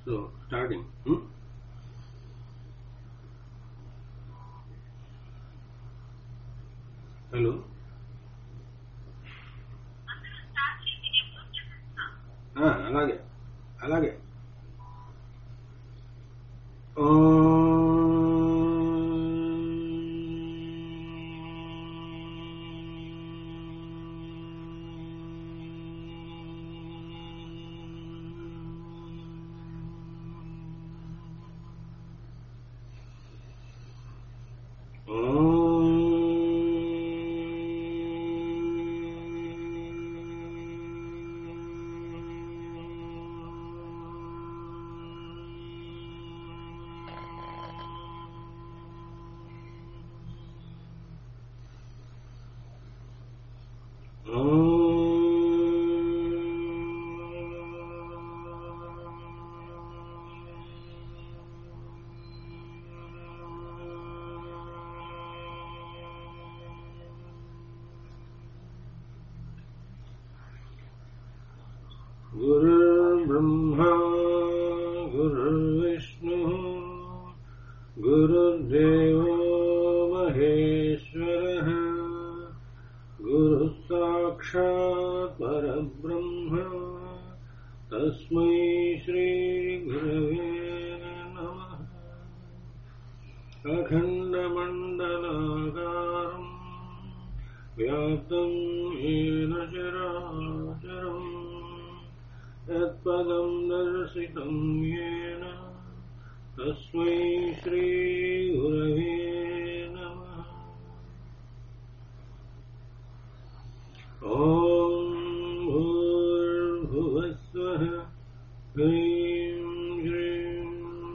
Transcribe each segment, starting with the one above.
So starting hello ఆ, అలాగే అలాగే गुरुर्ब्रह्मा गुरुर्विष्णुः गुरुर्देवो महेश्वरः गुरुः साक्षात् परब्रह्म तस्मै श्रीगुरवे नमः अखण्डमण्डलाकारम् व्याप्तम् येन चराचरम् यत्पदम् दर्शितम् येन तस्मै श्रीगुरवे नमः ॐ भूर्भुवस्वः ह्रीं श्रीं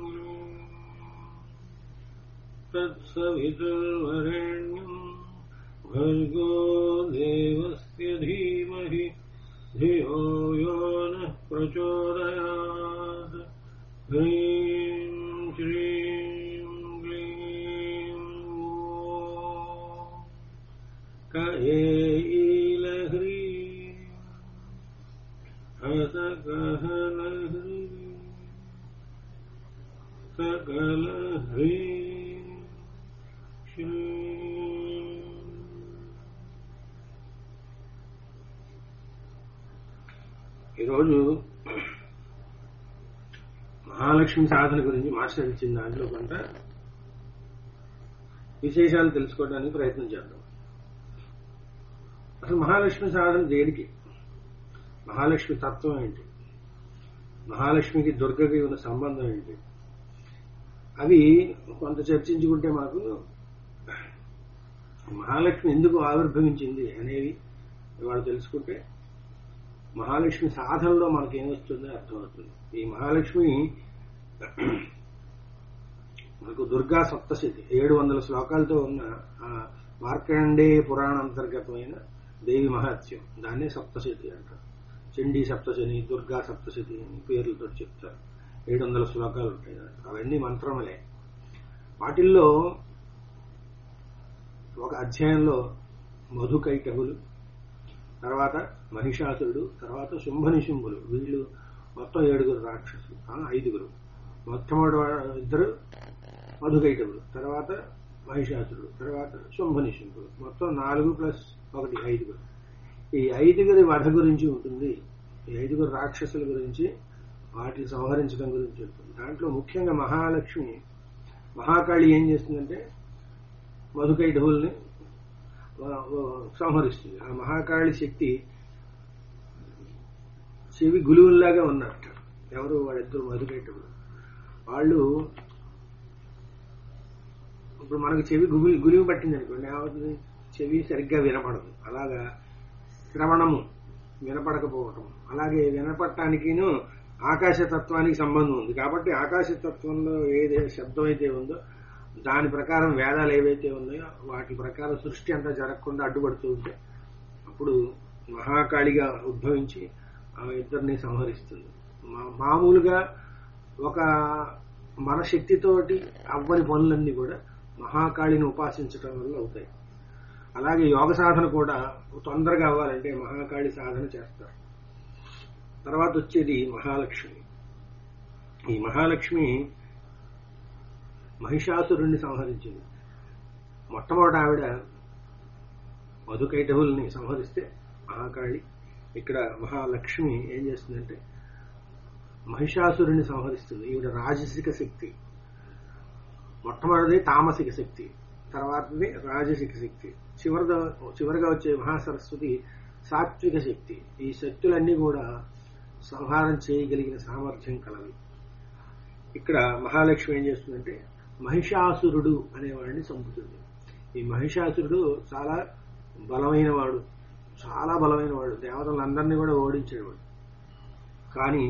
तत्सवितुर्वरेण्यम् भर्गो देवस्य धीमहि धियो यो नः प्रचोदयात् ह्रीं श्रीं क्लीं ॐ क एलह्रीं हसकहलह्रीं सकलह्रीं श्रीं ఈరోజు మహాలక్ష్మి సాధన గురించి మాస్టర్ ఇచ్చిన దాంట్లో కొంత విశేషాలు తెలుసుకోవడానికి ప్రయత్నం చేద్దాం అసలు మహాలక్ష్మి సాధన దేనికి మహాలక్ష్మి తత్వం ఏంటి మహాలక్ష్మికి దుర్గకి ఉన్న సంబంధం ఏంటి అవి కొంత చర్చించుకుంటే మాకు మహాలక్ష్మి ఎందుకు ఆవిర్భవించింది అనేవి ఇవాళ తెలుసుకుంటే మహాలక్ష్మి సాధనలో మనకి ఏమొస్తుందో అర్థమవుతుంది ఈ మహాలక్ష్మి మనకు దుర్గా సప్తశతి ఏడు వందల శ్లోకాలతో ఉన్న ఆ మార్కండేయ పురాణ అంతర్గతమైన దేవి మహత్యం దాన్నే సప్తశతి అంటారు చండీ సప్తశని దుర్గా సప్తశతి అని పేర్లతో చెప్తారు ఏడు వందల శ్లోకాలు ఉంటాయి దాంట్లో. అవన్నీ మంత్రములే వాటిల్లో ఒక అధ్యాయంలో మధుకైటవులు తర్వాత మహిషాసురుడు తర్వాత శుంభనిశుంభులు వీళ్ళు మొత్తం ఏడుగురు రాక్షసులు ఆ, ఐదుగురు మొట్టమొదటి వా- ఇద్దరు మధుకైటవులు తర్వాత మహిషాసురుడు తర్వాత శుంభనిశుంభులు మొత్తం నాలుగు ప్లస్ ఒకటి ఐదుగురు ఈ ఐదుగురి వధ గురించి ఉంటుంది ఈ ఐదుగురు రాక్షసుల గురించి వాటిని సంహరించడం గురించి ఉంటుంది దాంట్లో ముఖ్యంగా మహాలక్ష్మి మహాకాళి ఏం చేస్తుందంటే మధుకైటవుల్ని ఆ, ఆ, సంహరిస్తుంది ఆ మహాకాళి శక్తి చెవి గులువుల్లాగా ఉన్నట్ట ఎవరు వాళ్ళిద్దరు మధుకైటవులు వాళ్ళు ఇప్పుడు మనకు చెవి గులి గులివి పట్టింది అనుకోండి ఏమవుతుంది చెవి సరిగ్గా వినపడదు అలాగా శ్రవణము వినపడకపోవటం అలాగే వినపడటానికిను ఆకాశతత్వానికి సంబంధం ఉంది కాబట్టి ఆకాశతత్వంలో ఏదే శబ్దం అయితే ఉందో దాని ప్రకారం వేదాలు ఏవైతే ఉన్నాయో వాటి ప్రకారం సృష్టి అంతా జరగకుండా అడ్డుపడుతూ ఉంటే అప్పుడు మహాకాళిగా ఉద్భవించి ఆ ఇద్దరిని సంహరిస్తుంది మా- మామూలుగా ఒక మన శక్తితోటి అవ్వని పనులన్నీ కూడా మహాకాళిని ఉపాసించడం వల్ల అవుతాయి అలాగే యోగ సాధన కూడా తొందరగా అవ్వాలంటే మహాకాళి సాధన చేస్తారు తర్వాత వచ్చేది మహాలక్ష్మి ఈ మహాలక్ష్మి మహిషాసురుణ్ణి సంహరించింది మొట్టమొదట ఆవిడ మధుకైటవుల్ని సంహరిస్తే మహాకాళి ఇక్కడ మహాలక్ష్మి ఏం చేస్తుందంటే మహిషాసురుని సంహరిస్తుంది ఈవిడ రాజసిక శక్తి మొట్టమొదటిది తామసిక శక్తి తర్వాతది రాజసిక శక్తి చివరిగా చివరిగా వచ్చే మహాసరస్వతి సాత్విక శక్తి ఈ శక్తులన్నీ కూడా సంహారం చేయగలిగిన సామర్థ్యం కలవి ఇక్కడ మహాలక్ష్మి ఏం చేస్తుందంటే మహిషాసురుడు అనేవాడిని చంపుతుంది ఈ మహిషాసురుడు చాలా బలమైన వాడు చాలా బలమైన వాడు దేవతలందరినీ కూడా ఓడించేవాడు కానీ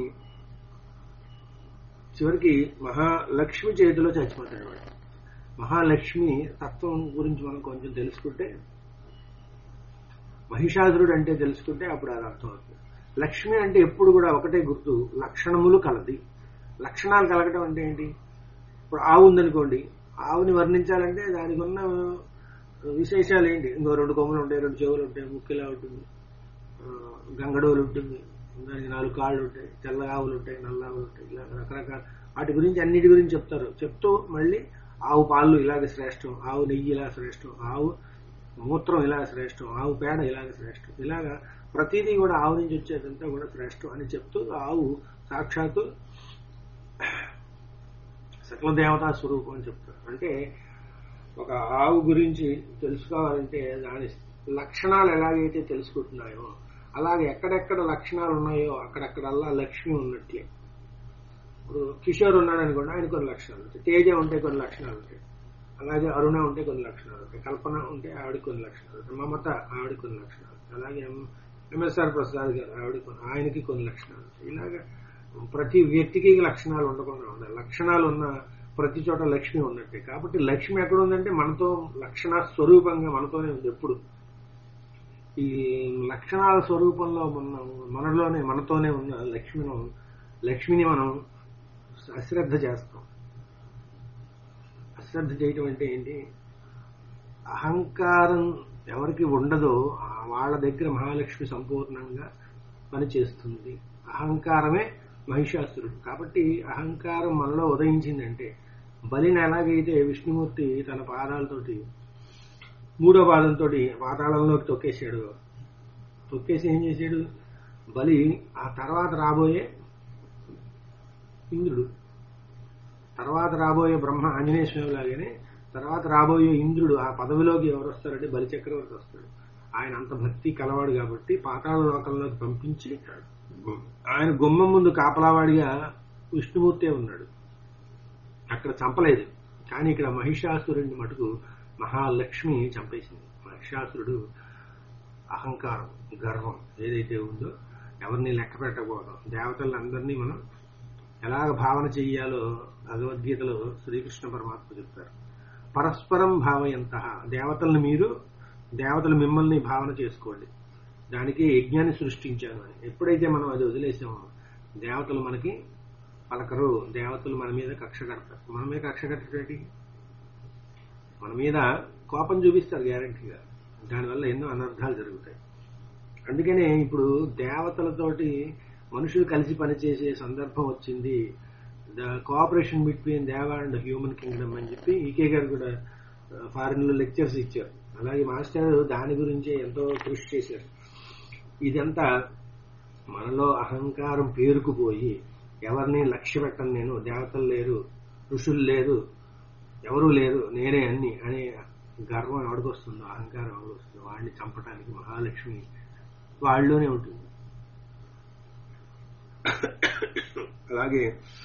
చివరికి మహాలక్ష్మి చేతిలో చచ్చిపోతాడు వాడు మహాలక్ష్మి తత్వం గురించి మనం కొంచెం తెలుసుకుంటే మహిషాసురుడు అంటే తెలుసుకుంటే అప్పుడు అది అర్థమవుతుంది లక్ష్మి అంటే ఎప్పుడు కూడా ఒకటే గుర్తు లక్షణములు కలది లక్షణాలు కలగటం అంటే ఏంటి ఇప్పుడు ఆవు ఉందనుకోండి ఆవుని వర్ణించాలంటే దానికి ఉన్న విశేషాలు ఏంటి ఇంకో రెండు కొమ్మలు ఉంటాయి రెండు చెవులు ఉంటాయి ముక్కిలా ఉంటుంది ఆ, గంగడోలు ఉంటుంది దానికి నాలుగు కాళ్ళు ఉంటాయి తెల్ల ఆవులు ఉంటాయి నల్ల ఆవులు ఉంటాయి ఇలా రకరకాల వాటి గురించి అన్నిటి గురించి చెప్తారు చెప్తూ మళ్ళీ ఆవు పాలు ఇలాగ శ్రేష్టం ఆవు నెయ్యి ఇలా శ్రేష్టం ఆవు మూత్రం ఇలా శ్రేష్టం ఆవు పేడ ఇలాగ శ్రేష్టం ఇలాగా ప్రతిదీ కూడా ఆవు నుంచి వచ్చేదంతా కూడా శ్రేష్టం అని చెప్తూ ఆవు సాక్షాత్తు సకల దేవతా స్వరూపం అని చెప్తారు అంటే ఒక ఆవు గురించి తెలుసుకోవాలంటే దాని లక్షణాలు ఎలాగైతే తెలుసుకుంటున్నాయో అలాగే ఎక్కడెక్కడ లక్షణాలు ఉన్నాయో అక్కడక్కడల్లా లక్ష్మి ఉన్నట్లే ఇప్పుడు కిషోర్ ఉన్నాడు అనుకోండి ఆయన కొన్ని లక్షణాలు ఉంటాయి తేజ ఉంటే కొన్ని లక్షణాలు ఉంటాయి అలాగే అరుణ ఉంటే కొన్ని లక్షణాలు ఉంటాయి కల్పన ఉంటే ఆవిడ కొన్ని లక్షణాలు ఉంటాయి మమత ఆవిడ కొన్ని లక్షణాలు ఉంటాయి. అలాగే ఎం- ఎంఎస్ఆర్ ప్రసాద్ గారు ఆవిడ కొన్ని ఆయనకి కొన్ని లక్షణాలు ఉంటాయి ఇలాగ ప్రతి వ్యక్తికి లక్షణాలు ఉండకుండా ఉండాలి లక్షణాలు ఉన్న ప్రతి చోట లక్ష్మి ఉన్నట్టే కాబట్టి లక్ష్మి ఎక్కడ ఉందంటే మనతో లక్షణ స్వరూపంగా మనతోనే ఉంది ఎప్పుడు ఈ లక్షణాల స్వరూపంలో మన మనలోనే మనతోనే ఉన్న లక్ష్మిను లక్ష్మిని మనం అశ్రద్ధ చేస్తాం అశ్రద్ధ చేయటం అంటే ఏంటి అహంకారం ఎవరికి ఉండదో ఆ వాళ్ళ దగ్గర మహాలక్ష్మి సంపూర్ణంగా పనిచేస్తుంది అహంకారమే మహిషాసురుడు కాబట్టి అహంకారం మనలో ఉదయించిందంటే బలిని ఎలాగైతే విష్ణుమూర్తి తన పాదాలతోటి మూడో పాదంతో పాతాళంలోకి తొక్కేశాడు తొక్కేసి ఏం చేశాడు బలి ఆ తర్వాత రాబోయే ఇంద్రుడు తర్వాత రాబోయే బ్రహ్మ ఆంజనేయ స్వామి లాగానే తర్వాత రాబోయే ఇంద్రుడు ఆ పదవిలోకి ఎవరు వస్తారంటే బలి చక్రవర్తి వస్తాడు ఆయన అంత భక్తి కలవాడు కాబట్టి పాతాళ లోకంలోకి పంపించి ఆయన గుమ్మం ముందు కాపలావాడిగా విష్ణుమూర్తే ఉన్నాడు అక్కడ చంపలేదు కానీ ఇక్కడ మహిషాసురుడిని మటుకు మహాలక్ష్మి చంపేసింది మహిషాసురుడు అహంకారం గర్వం ఏదైతే ఉందో ఎవరిని లెక్క పెట్టకపోవడం దేవతలందరినీ మనం ఎలాగ భావన చెయ్యాలో భగవద్గీతలో శ్రీకృష్ణ పరమాత్మ చెప్తారు పరస్పరం భావయంత దేవతలను మీరు దేవతలు మిమ్మల్ని భావన చేసుకోండి దానికి యజ్ఞాన్ని సృష్టించాను అని ఎప్పుడైతే మనం అది వదిలేసామో దేవతలు మనకి పలకరు దేవతలు మన మీద కక్ష కడతారు మన మీద కక్ష కట్టేటి మన మీద కోపం చూపిస్తారు గ్యారంటీగా దానివల్ల ఎన్నో అనర్థాలు జరుగుతాయి అందుకనే ఇప్పుడు దేవతలతోటి మనుషులు కలిసి పనిచేసే సందర్భం వచ్చింది ద కోఆపరేషన్ బిట్వీన్ దేవ అండ్ హ్యూమన్ కింగ్డమ్ అని చెప్పి ఈకే గారు కూడా ఫారిన్ లో లెక్చర్స్ ఇచ్చారు అలాగే మాస్టర్ దాని గురించే ఎంతో కృషి చేశారు ఇదంతా మనలో అహంకారం పేరుకుపోయి ఎవరిని లక్ష్య పెట్టను నేను దేవతలు లేరు ఋషులు లేరు ఎవరూ లేరు నేనే అన్ని అనే గర్వం ఎవడికొస్తుందో అహంకారం ఎవడికొస్తుందో వాడిని చంపడానికి మహాలక్ష్మి వాళ్ళలోనే ఉంటుంది అలాగే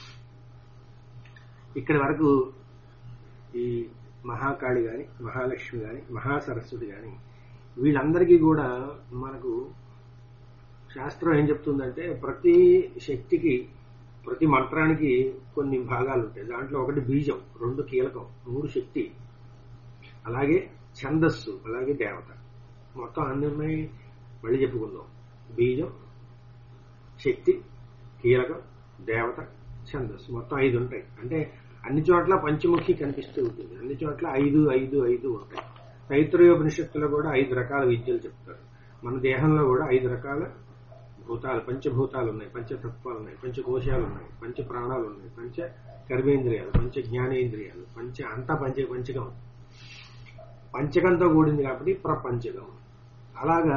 ఇక్కడి వరకు ఈ మహాకాళి గాని మహాలక్ష్మి గాని మహాసరస్వతి గాని వీళ్ళందరికీ కూడా మనకు శాస్త్రం ఏం చెప్తుందంటే ప్రతి శక్తికి ప్రతి మంత్రానికి కొన్ని భాగాలు ఉంటాయి దాంట్లో ఒకటి బీజం రెండు కీలకం మూడు శక్తి అలాగే ఛందస్సు అలాగే దేవత మొత్తం అన్ని ఉన్నాయి మళ్ళీ చెప్పుకుందాం బీజం శక్తి కీలకం దేవత ఛందస్సు మొత్తం ఐదు ఉంటాయి అంటే అన్ని చోట్ల పంచముఖి కనిపిస్తూ ఉంటుంది అన్ని చోట్ల ఐదు ఐదు ఐదు ఉంటాయి తైత్రయోపనిషత్తులో కూడా ఐదు రకాల విద్యలు చెప్తారు మన దేహంలో కూడా ఐదు రకాల భూతాలు పంచభూతాలు ఉన్నాయి పంచతత్వాలు ఉన్నాయి పంచకోశాలు ఉన్నాయి పంచ ప్రాణాలు ఉన్నాయి పంచ కర్మేంద్రియాలు పంచ జ్ఞానేంద్రియాలు పంచ అంతా పంచ పంచకం పంచకంతో కూడింది కాబట్టి ప్రపంచకం అలాగా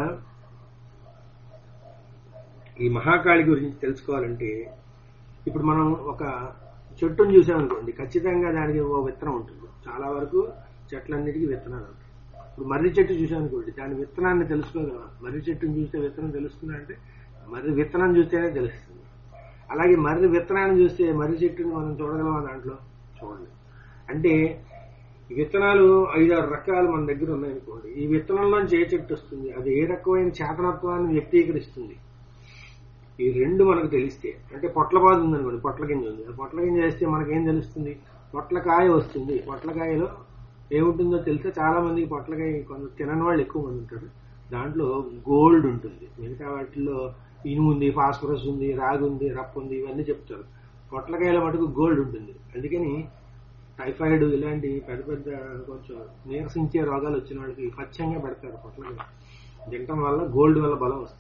ఈ మహాకాళి గురించి తెలుసుకోవాలంటే ఇప్పుడు మనం ఒక చెట్టును చూసామనుకోండి ఖచ్చితంగా దానికి ఓ విత్తనం ఉంటుంది చాలా వరకు చెట్లన్నిటికీ విత్తనాలు ఉంటాయి ఇప్పుడు మర్రి చెట్టు చూసామనుకోండి దాని విత్తనాన్ని తెలుసుకోగలం మర్రి చెట్టును చూస్తే విత్తనం తెలుస్తుందా అంటే మర్రి విత్తనం చూస్తేనే తెలుస్తుంది అలాగే మర్రి విత్తనాన్ని చూస్తే మర్రి చెట్టుని మనం చూడగలమా దాంట్లో చూడండి అంటే ఈ విత్తనాలు ఐదారు రకాలు మన దగ్గర ఉన్నాయనుకోండి ఈ విత్తనంలోంచి ఏ చెట్టు వస్తుంది అది ఏ రకమైన చేతనత్వాన్ని వ్యక్తీకరిస్తుంది ఈ రెండు మనకు తెలిస్తే అంటే పొట్లపాదు ఉందనుకోండి పొట్ల గింజ ఉంది ఆ పొట్ల గింజ వేస్తే మనకేం తెలుస్తుంది పొట్లకాయ వస్తుంది పొట్లకాయలో ఏముంటుందో తెలిస్తే చాలా మందికి పొట్లకాయ కొంత తినని వాళ్ళు ఎక్కువ మంది ఉంటారు దాంట్లో గోల్డ్ ఉంటుంది మిగతా వాటిల్లో ఇనుము ఉంది ఫాస్ఫరస్ ఉంది రాగి ఉంది రప్పు ఉంది ఇవన్నీ చెప్తారు పొట్లకాయల మటుకు గోల్డ్ ఉంటుంది అందుకని టైఫాయిడ్ ఇలాంటి పెద్ద పెద్ద కొంచెం నీరసించే రోగాలు వచ్చిన వాళ్ళకి పచ్చంగా పెడతారు పొట్లకాయ తినటం వల్ల గోల్డ్ వల్ల బలం వస్తుంది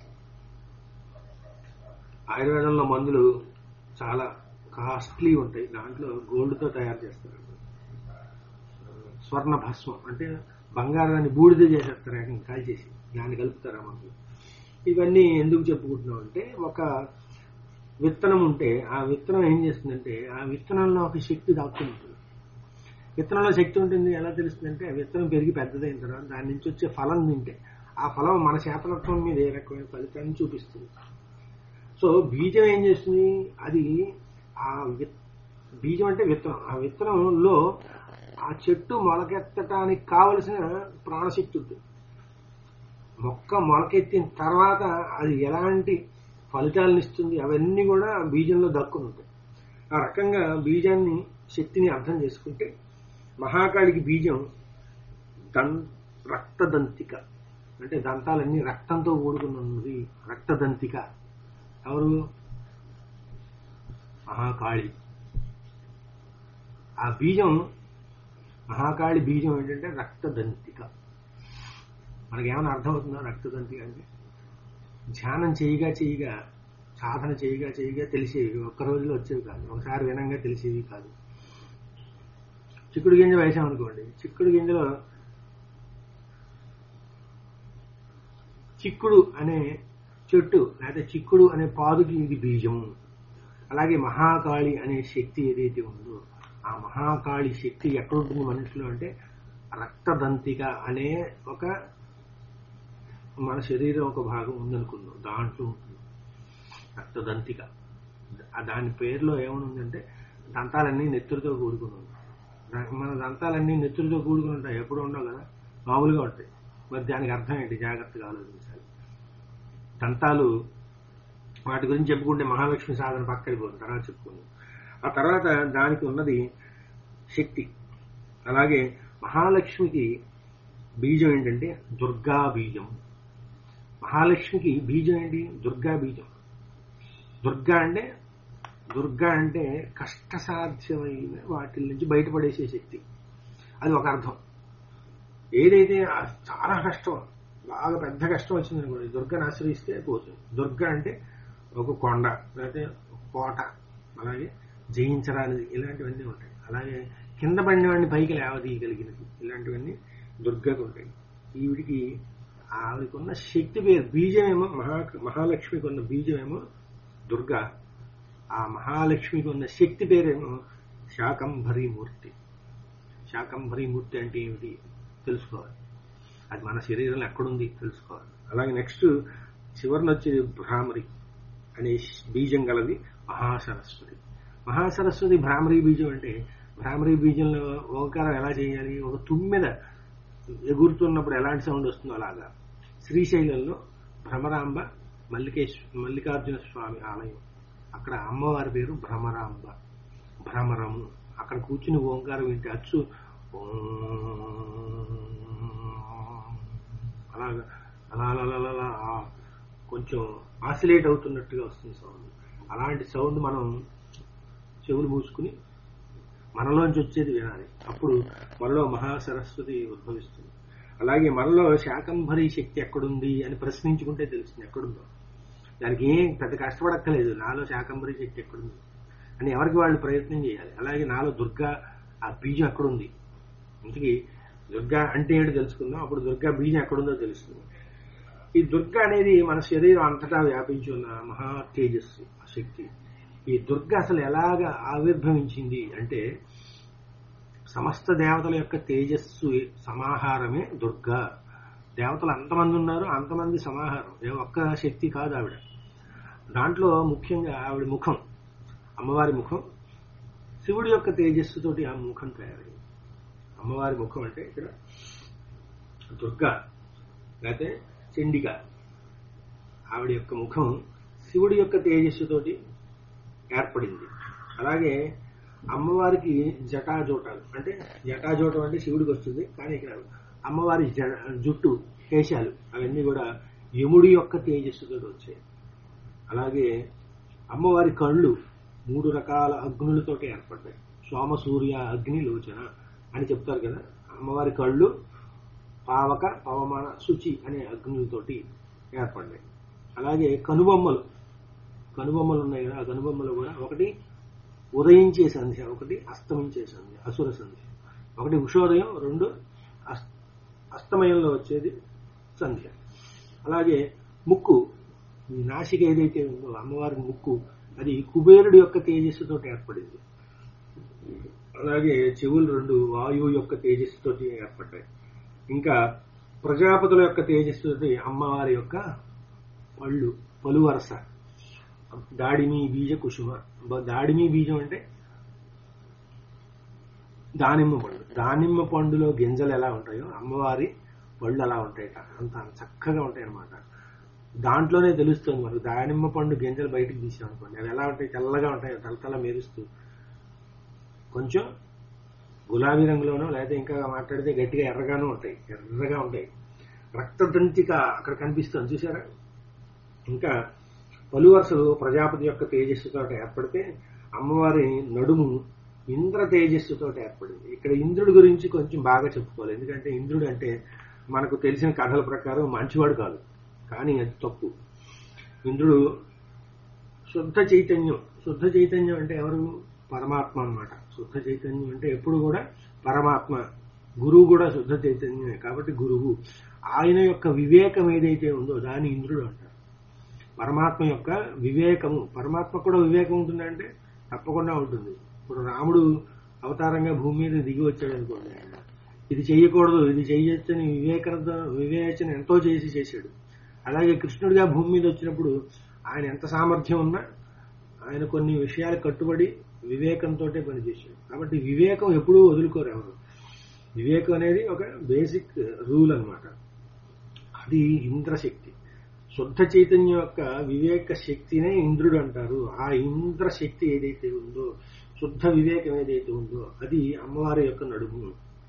ఆయుర్వేదంలో మందులు చాలా కాస్ట్లీ ఉంటాయి దాంట్లో గోల్డ్తో తయారు చేస్తారు స్వర్ణ భస్మం అంటే బంగారాన్ని బూడిద చేసేస్తారు ఆయన కాల్చేసి దాన్ని కలుపుతారు ఆ మందులు ఇవన్నీ ఎందుకు చెప్పుకుంటున్నాం అంటే ఒక విత్తనం ఉంటే ఆ విత్తనం ఏం చేస్తుందంటే ఆ విత్తనంలో ఒక శక్తి దాక్కుని ఉంటుంది విత్తనంలో శక్తి ఉంటుంది ఎలా తెలుస్తుందంటే ఆ విత్తనం పెరిగి పెద్దదైన తర్వాత దాని నుంచి వచ్చే ఫలం తింటే ఆ ఫలం మన చేతనత్వం మీద ఏ రకమైన ఫలితాన్ని చూపిస్తుంది సో బీజం ఏం చేస్తుంది అది ఆ విత్- బీజం అంటే విత్తనం ఆ విత్తనంలో ఆ చెట్టు మొలకెత్తటానికి కావలసిన ప్రాణశక్తి ఉంటుంది మొక్క మొలకెత్తిన తర్వాత అది ఎలాంటి ఫలితాలను ఇస్తుంది అవన్నీ కూడా ఆ బీజంలో దక్కుని ఉంటాయి ఆ రకంగా బీజాన్ని శక్తిని అర్థం చేసుకుంటే మహాకాళికి బీజం దం రక్తదంతిక అంటే దంతాలన్నీ రక్తంతో కూడుకున్నది రక్తదంతిక ఎవరు మహాకాళి ఆ బీజం మహాకాళి బీజం ఏంటంటే రక్తదంతిక మనకేమైనా అర్థమవుతుందా రక్తదంతిక అంటే ధ్యానం చేయగా చేయగా సాధన చేయగా చేయగా తెలిసేవి ఒక్క రోజులో వచ్చేవి కాదు ఒకసారి వినంగా తెలిసేవి కాదు చిక్కుడు గింజ వేసామనుకోండి చిక్కుడు గింజలో చిక్కుడు అనే చెట్టు లేకపోతే చిక్కుడు అనే పాదుకి ఇది బీజం అలాగే మహాకాళి అనే శక్తి ఏదైతే ఉందో ఆ మహాకాళి శక్తి ఎక్కడ ఉంటుంది మనిషిలో అంటే రక్తదంతిక అనే ఒక మన శరీరం ఒక భాగం ఉందనుకుందాం దాంట్లో ఉంటుంది రక్తదంతిక ఆ దాని పేరులో ఏమనుందంటే దంతాలన్నీ నెత్తురుతో కూడుకుని ఉంది దా- మన దంతాలన్నీ నెత్తురుతో కూడుకుని ఉంటాయి ఎప్పుడు ఉండవు కదా మామూలుగా ఉంటాయి మరి దానికి అర్థం ఏంటి జాగ్రత్తగా ఆలోచించాలి దంతాలు వాటి గురించి చెప్పుకుంటే మహాలక్ష్మి సాధన పక్కడిపోతుంది తర్వాత చెప్పుకుందాం ఆ తర్వాత దానికి ఉన్నది శక్తి అలాగే మహాలక్ష్మికి బీజం ఏంటంటే దుర్గా బీజం మహాలక్ష్మికి బీజం ఏంటి దుర్గా బీజం దుర్గా అంటే దుర్గా అంటే కష్టసాధ్యమైన వాటి నుంచి బయటపడేసే శక్తి అది ఒక అర్థం ఏదైతే ఆ చాలా కష్టం బాగా పెద్ద కష్టం వచ్చింది అనుకోండి దుర్గను ఆశ్రయిస్తే పోతుంది దుర్గ అంటే ఒక కొండ లేకపోతే ఒక కోట అలాగే జయించరానిది ఇలాంటివన్నీ ఉంటాయి అలాగే కింద పడిన వాడిని పైకి లేవదీయగలిగినది ఇలాంటివన్నీ దుర్గకు ఉంటాయి ఈవిడికి ఆవిడకున్న శక్తి పేరు బీజమేమో మహా మహాలక్ష్మికి ఉన్న బీజమేమో దుర్గా ఆ మహాలక్ష్మికి ఉన్న శక్తి పేరేమో శాకంభరి మూర్తి శాకంభరి మూర్తి అంటే ఏమిటి తెలుసుకోవాలి అది మన శరీరంలో ఎక్కడుంది తెలుసుకోవాలి అలాగే నెక్స్ట్ చివరిన వచ్చేది భ్రామరి అనే బీజం గలది మహాసరస్వతి మహాసరస్వతి భ్రామరీ బీజం అంటే భ్రామరీ బీజంలో ఓంకారం ఎలా చేయాలి ఒక తుమ్మెద ఎగురుతున్నప్పుడు ఎలాంటి సౌండ్ వస్తుందో అలాగా శ్రీశైలంలో భ్రమరాంబ మల్లికేశ్ మల్లికార్జున స్వామి ఆలయం అక్కడ అమ్మవారి పేరు భ్రమరాంబ భ్రమరము అక్కడ కూర్చుని ఓంకారం వింటే అచ్చు ఓం అలాగా అలా అలా అలా అలా ఆ కొంచెం ఆసిలేట్ అవుతున్నట్టుగా వస్తుంది సౌండ్ అలాంటి సౌండ్ మనం చెవులు మూసుకుని మనలోంచి వచ్చేది వినాలి అప్పుడు మనలో మహాసరస్వతి ఉద్భవిస్తుంది అలాగే మనలో శాకంభరి శక్తి ఎక్కడుంది అని ప్రశ్నించుకుంటే తెలుస్తుంది ఎక్కడుందో దానికి ఏం పెద్ద కష్టపడక్కలేదు నాలో శాకంబరి చెట్టు ఎక్కడుంది అని ఎవరికి వాళ్ళు ప్రయత్నం చేయాలి అలాగే నాలో దుర్గా ఆ బీజం ఎక్కడుంది ఇంతకీ దుర్గా అంటే ఏంటో తెలుసుకుందాం అప్పుడు దుర్గా బీజం ఎక్కడుందో తెలుస్తుంది ఈ దుర్గ అనేది మన శరీరం అంతటా వ్యాపించి ఉన్న మహా తేజస్సు శక్తి ఈ దుర్గ అసలు ఎలాగ ఆవిర్భవించింది అంటే సమస్త దేవతల యొక్క తేజస్సు సమాహారమే దుర్గా దేవతలు అంతమంది ఉన్నారు అంతమంది సమాహారం ఏ ఒక్క శక్తి కాదు ఆవిడ దాంట్లో ముఖ్యంగా ఆవిడ ముఖం అమ్మవారి ముఖం శివుడి యొక్క తేజస్సుతోటి ఆ ముఖం తయారైంది అమ్మవారి ముఖం అంటే ఇక్కడ దుర్గా లేకపోతే చండిక ఆవిడ యొక్క ముఖం శివుడి యొక్క తేజస్సుతోటి ఏర్పడింది అలాగే అమ్మవారికి జటాజోటాలు అంటే జటాజోటం అంటే శివుడికి వస్తుంది కానీ ఇక్కడ అమ్మవారి జ- జుట్టు కేశాలు అవన్నీ కూడా యముడి యొక్క తేజస్సుతో వచ్చాయి అలాగే అమ్మవారి కళ్ళు మూడు రకాల అగ్నులతోటి ఏర్పడ్డాయి సోమ సూర్య అగ్ని లోచన అని చెప్తారు కదా అమ్మవారి కళ్ళు పావక పవమాన శుచి అనే అగ్నులతోటి ఏర్పడ్డాయి అలాగే కనుబొమ్మలు కనుబొమ్మలు ఉన్నాయి కదా ఆ కనుబొమ్మలు కూడా ఒకటి ఉదయించే సంధ్య ఒకటి అస్తమించే సంధ్య అసుర సంధ్య ఒకటి ఉషోదయం రెండు అస్- అస్తమయంలో వచ్చేది సంధ్య అలాగే ముక్కు ఈ నాసిక ఏదైతే ఉందో అమ్మవారి ముక్కు అది కుబేరుడి యొక్క తేజస్సుతో ఏర్పడింది అలాగే చెవులు రెండు వాయువు యొక్క తేజస్సుతోటి ఏర్పడ్డాయి ఇంకా ప్రజాపతుల యొక్క తేజస్సుతోటి అమ్మవారి యొక్క పళ్ళు పలు వరస దాడిమి బీజ కుసుమ బ- దాడిమి బీజం అంటే దానిమ్మ పండు దానిమ్మ పండులో గింజలు ఎలా ఉంటాయో అమ్మవారి పళ్ళు అలా ఉంటాయట అంత చక్కగా ఉంటాయి అన్నమాట దాంట్లోనే తెలుస్తుంది మనకు దానిమ్మ పండు గింజలు బయటికి తీసాం అనుకోండి అవి ఎలా ఉంటాయి తెల్లగా ఉంటాయి తలతల మెరుస్తూ కొంచెం గులాబీ రంగులోనో లేకపోతే ఇంకా మాట్లాడితే గట్టిగా ఎర్రగానూ ఉంటాయి ఎర్రగా ఉంటాయి రక్తదంతిక అక్కడ కనిపిస్తుంది చూసారా ఇంకా పలు వరుసలు ప్రజాపతి యొక్క తేజస్సుతో ఏర్పడితే అమ్మవారి నడుము ఇంద్ర తేజస్సుతో ఏర్పడింది ఇక్కడ ఇంద్రుడి గురించి కొంచెం బాగా చెప్పుకోవాలి ఎందుకంటే ఇంద్రుడు అంటే మనకు తెలిసిన కథల ప్రకారం మంచివాడు కాదు కానీ అది తప్పు ఇంద్రుడు శుద్ధ చైతన్యం శుద్ధ చైతన్యం అంటే ఎవరు పరమాత్మ అన్నమాట శుద్ధ చైతన్యం అంటే ఎప్పుడు కూడా పరమాత్మ గురువు కూడా శుద్ధ చైతన్యమే కాబట్టి గురువు ఆయన యొక్క వివేకం ఏదైతే ఉందో దాన్ని ఇంద్రుడు అంటారు పరమాత్మ యొక్క వివేకము పరమాత్మ కూడా వివేకం ఉంటుందంటే తప్పకుండా ఉంటుంది ఇప్పుడు రాముడు అవతారంగా భూమి మీద దిగి వచ్చాడు అనుకోండి ఇది చెయ్యకూడదు ఇది చెయ్యొచ్చని వివేక వివేచన ఎంతో చేసి చేశాడు అలాగే కృష్ణుడిగా భూమి మీద వచ్చినప్పుడు ఆయన ఎంత సామర్థ్యం ఉన్నా ఆయన కొన్ని విషయాలు కట్టుబడి వివేకంతో పనిచేశాడు కాబట్టి వివేకం ఎప్పుడూ వదులుకోరు ఎవరు వివేకం అనేది ఒక బేసిక్ రూల్ అన్నమాట అది ఇంద్రశక్తి శుద్ధ చైతన్యం యొక్క వివేక శక్తినే ఇంద్రుడు అంటారు ఆ ఇంద్ర శక్తి ఏదైతే ఉందో శుద్ధ వివేకం ఏదైతే ఉందో అది అమ్మవారి యొక్క నడుము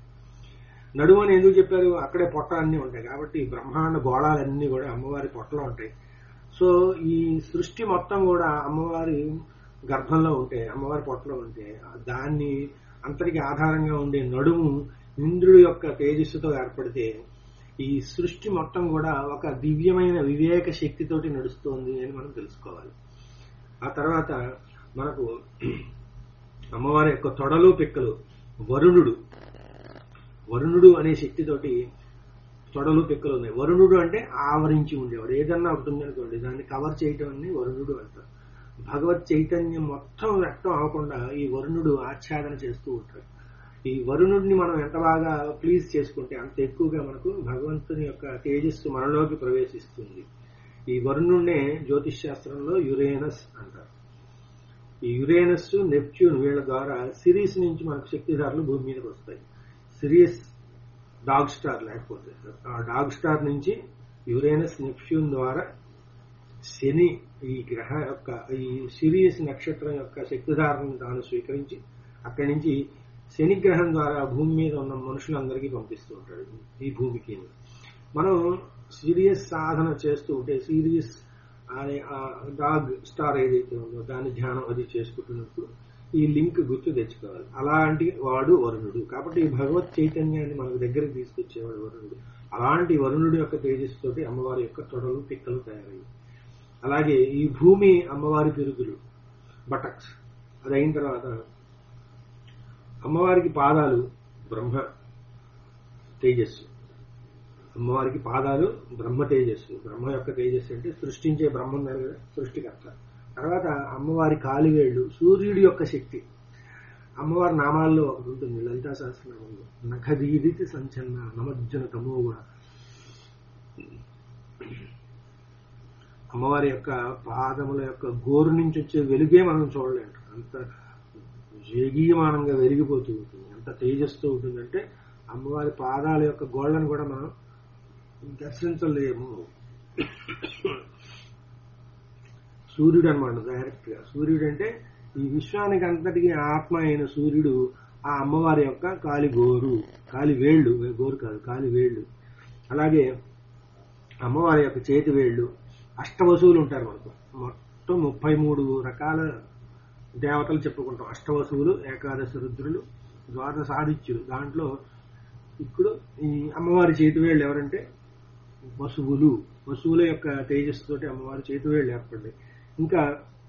నడుము అని ఎందుకు చెప్పారు అక్కడే పొట్ట అన్నీ ఉంటాయి కాబట్టి బ్రహ్మాండ గోళాలన్నీ కూడా అమ్మవారి పొట్టలో ఉంటాయి సో ఈ సృష్టి మొత్తం కూడా అమ్మవారి గర్భంలో ఉంటే అమ్మవారి పొట్టలో ఉంటే దాన్ని అంతటికి ఆధారంగా ఉండే నడుము ఇంద్రుడి యొక్క తేజస్సుతో ఏర్పడితే ఈ సృష్టి మొత్తం కూడా ఒక దివ్యమైన వివేక శక్తితోటి నడుస్తోంది అని మనం తెలుసుకోవాలి ఆ తర్వాత మనకు అమ్మవారి యొక్క తొడలు పిక్కలు వరుణుడు వరుణుడు అనే శక్తితోటి తొడలు పిక్కలు ఉన్నాయి వరుణుడు అంటే ఆవరించి ఉండేవాడు ఏదన్నా ఉంటుంది అనుకోండి దాన్ని కవర్ చేయటం అని వరుణుడు అంటారు భగవత్ చైతన్యం మొత్తం వ్యక్తం అవ్వకుండా ఈ వరుణుడు ఆచ్ఛాదన చేస్తూ ఉంటాడు ఈ వరుణుడిని మనం ఎంత బాగా ప్లీజ్ చేసుకుంటే అంత ఎక్కువగా మనకు భగవంతుని యొక్క తేజస్సు మనలోకి ప్రవేశిస్తుంది ఈ వరుణుడినే జ్యోతిష్ శాస్త్రంలో యురేనస్ అంటారు ఈ యురేనస్ నెప్ట్యూన్ వీళ్ళ ద్వారా సిరీస్ నుంచి మనకు శక్తిధారులు భూమి మీదకి వస్తాయి సిరియస్ డాగ్ స్టార్ లేకపోతే ఆ డాగ్ స్టార్ నుంచి యురేనస్ నెప్ట్యూన్ ద్వారా శని ఈ గ్రహ యొక్క ఈ సిరియస్ నక్షత్రం యొక్క శక్తిధారను తాను స్వీకరించి అక్కడి నుంచి శని గ్రహం ద్వారా భూమి మీద ఉన్న మనుషులందరికీ పంపిస్తూ ఉంటాడు ఈ భూమికి మనం సీరియస్ సాధన చేస్తూ ఉంటే సీరియస్ అనే ఆ డాగ్ స్టార్ ఏదైతే ఉందో దాని ధ్యానం అది చేసుకుంటున్నప్పుడు ఈ లింక్ గుర్తు తెచ్చుకోవాలి అలాంటి వాడు వరుణుడు కాబట్టి ఈ భగవత్ చైతన్యాన్ని మనకు దగ్గరికి తీసుకొచ్చేవాడు వరుణుడు అలాంటి వరుణుడు యొక్క తేజస్సుతోటి అమ్మవారి యొక్క తొడలు పిక్కలు తయారయ్యాయి అలాగే ఈ భూమి అమ్మవారి పెరుగులు బటక్స్ అది అయిన తర్వాత అమ్మవారికి పాదాలు బ్రహ్మ తేజస్సు అమ్మవారికి పాదాలు బ్రహ్మ తేజస్సు బ్రహ్మ యొక్క తేజస్సు అంటే సృష్టించే బ్రహ్మ ఉన్నారు కదా సృష్టికర్త తర్వాత అమ్మవారి కాలివేళ్లు సూర్యుడి యొక్క శక్తి అమ్మవారి నామాల్లో ఒకటి ఉంటుంది లలితా సహస్రనామంలో నఖదీదితి సంచన్న నమజ్జన తమో కూడా అమ్మవారి యొక్క పాదముల యొక్క గోరు నుంచి వచ్చే వెలుగే మనం చూడలేం అంత జేగీయమానంగా వెలిగిపోతూ ఉంటుంది ఎంత తేజస్తో ఉంటుందంటే అమ్మవారి పాదాల యొక్క గోళ్ళను కూడా మనం దర్శించలేము సూర్యుడు అనమాట డైరెక్ట్ గా సూర్యుడు అంటే ఈ విశ్వానికి అంతటికి ఆత్మ అయిన సూర్యుడు ఆ అమ్మవారి యొక్క కాలి గోరు కాలి వేళ్ళు గోరు కాదు కాలి వేళ్ళు అలాగే అమ్మవారి యొక్క చేతి వేళ్ళు అష్టవసువులు ఉంటారు మనకు మొత్తం ముప్పై మూడు రకాల దేవతలు చెప్పుకుంటాం అష్టవసువులు ఏకాదశి రుద్రులు ద్వాదశ ఆదిత్యులు దాంట్లో ఇప్పుడు ఈ అమ్మవారి చేతి వేళ్ళు ఎవరంటే వసువులు వసువుల యొక్క తేజస్సుతోటి అమ్మవారి చేతి వేళ్ళు ఏర్పడ్డాయి ఇంకా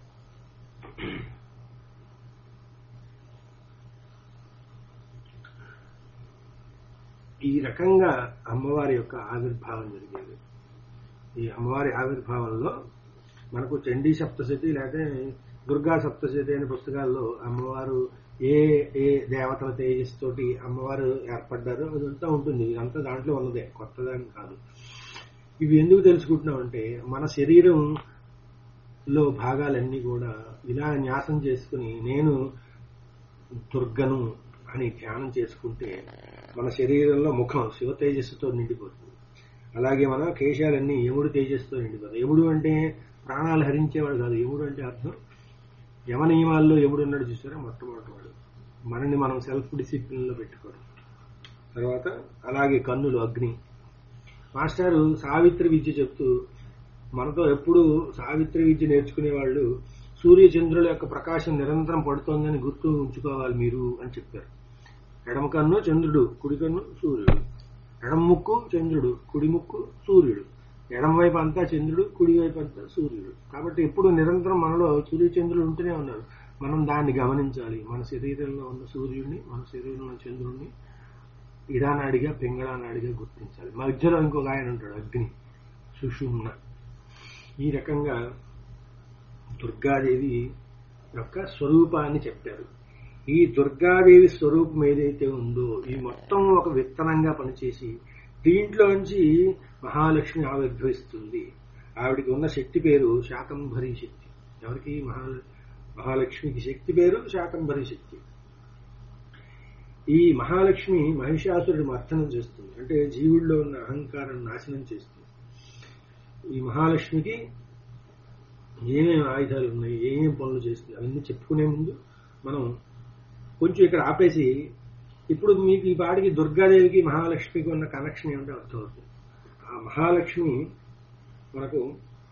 ఈ రకంగా అమ్మవారి యొక్క ఆవిర్భావం జరిగేది ఈ అమ్మవారి ఆవిర్భావంలో మనకు చండీ సప్తశతి లేకపోతే దుర్గా సప్తశతి అనే పుస్తకాల్లో అమ్మవారు ఏ ఏ దేవతల తేజస్సుతోటి అమ్మవారు ఏర్పడ్డారో అదంతా ఉంటుంది ఇదంతా దాంట్లో ఉన్నదే కొత్తదాని కాదు ఇవి ఎందుకు తెలుసుకుంటున్నామంటే మన శరీరంలో భాగాలన్నీ కూడా ఇలా న్యాసం చేసుకుని నేను దుర్గను అని ధ్యానం చేసుకుంటే మన శరీరంలో ముఖం శివ తేజస్సుతో నిండిపోతుంది అలాగే మన కేశాలన్నీ యముడు తేజస్సుతో నిండిపోతాయి యముడు అంటే ప్రాణాలు హరించేవాడు కాదు యముడు అంటే అర్థం యమ నియమాల్లో యముడు ఉన్నాడు చూసారా మొట్టమొదటి వాడు మనని మనం సెల్ఫ్ డిసిప్లిన్ లో పెట్టుకోవడం తర్వాత అలాగే కన్నులు అగ్ని మాస్టారు సావిత్రి విద్య చెప్తూ మనతో ఎప్పుడు సావిత్రి విద్య నేర్చుకునే వాళ్ళు సూర్య చంద్రుల యొక్క ప్రకాశం నిరంతరం పడుతోందని గుర్తు ఉంచుకోవాలి మీరు అని చెప్పారు ఎడమ కన్ను చంద్రుడు కుడి కన్ను సూర్యుడు ఎడమ ముక్కు చంద్రుడు కుడి ముక్కు సూర్యుడు ఎడమ వైపు అంతా చంద్రుడు కుడి వైపు అంతా సూర్యుడు కాబట్టి ఎప్పుడు నిరంతరం మనలో సూర్య చంద్రుడు ఉంటూనే ఉన్నారు మనం దాన్ని గమనించాలి మన శరీరంలో ఉన్న సూర్యుడిని మన శరీరంలో ఉన్న చంద్రుడిని ఇడానాడిగా పింగళానాడిగా గుర్తించాలి మధ్యలో ఇంకొక ఆయన ఉంటాడు అగ్ని సుషుమ్న ఈ రకంగా దుర్గాదేవి యొక్క స్వరూపాన్ని చెప్పారు ఈ దుర్గాదేవి స్వరూపం ఏదైతే ఉందో ఈ మొత్తం ఒక విత్తనంగా పనిచేసి దీంట్లోంచి మహాలక్ష్మి ఆవిర్భవిస్తుంది ఆవిడికి ఉన్న శక్తి పేరు శాకంభరి శక్తి ఎవరికి మహా మహాలక్ష్మికి శక్తి పేరు శాకంభరి శక్తి ఈ మహాలక్ష్మి మహిషాసురుడి మర్దనం చేస్తుంది అంటే జీవుల్లో ఉన్న అహంకారం నాశనం చేస్తుంది ఈ మహాలక్ష్మికి ఏమేమి ఆయుధాలు ఉన్నాయి ఏమేమి పనులు చేస్తుంది అవన్నీ చెప్పుకునే ముందు మనం కొంచెం ఇక్కడ ఆపేసి ఇప్పుడు మీకు ఈ పాటికి దుర్గాదేవికి మహాలక్ష్మికి ఉన్న కనెక్షన్ ఏమిటో అర్థమవుతుంది ఆ మహాలక్ష్మి మనకు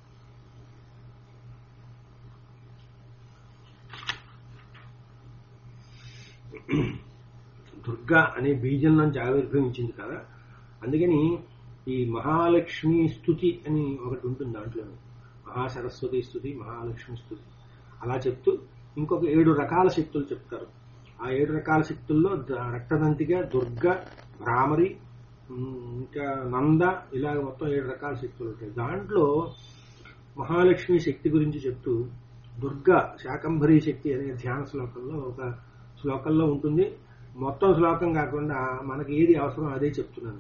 దుర్గా అనే బీజం నుంచి ఆవిర్భవించింది కదా అందుకని ఈ మహాలక్ష్మి స్థుతి అని ఒకటి ఉంటుంది దాంట్లో మహాసరస్వతి స్థుతి మహాలక్ష్మి స్థుతి అలా చెప్తూ ఇంకొక ఏడు రకాల శక్తులు చెప్తారు ఆ ఏడు రకాల శక్తుల్లో ద- రక్తదంతిగా దుర్గ భ్రామరి ఉమ్, ఇంకా నంద ఇలాగ మొత్తం ఏడు రకాల శక్తులు ఉంటాయి దాంట్లో మహాలక్ష్మి శక్తి గురించి చెప్తూ దుర్గా శాకంభరి శక్తి అనే ధ్యాన శ్లోకంలో ఒక శ్లోకంలో ఉంటుంది మొత్తం శ్లోకం కాకుండా మనకి ఏది అవసరం అదే చెప్తున్నాను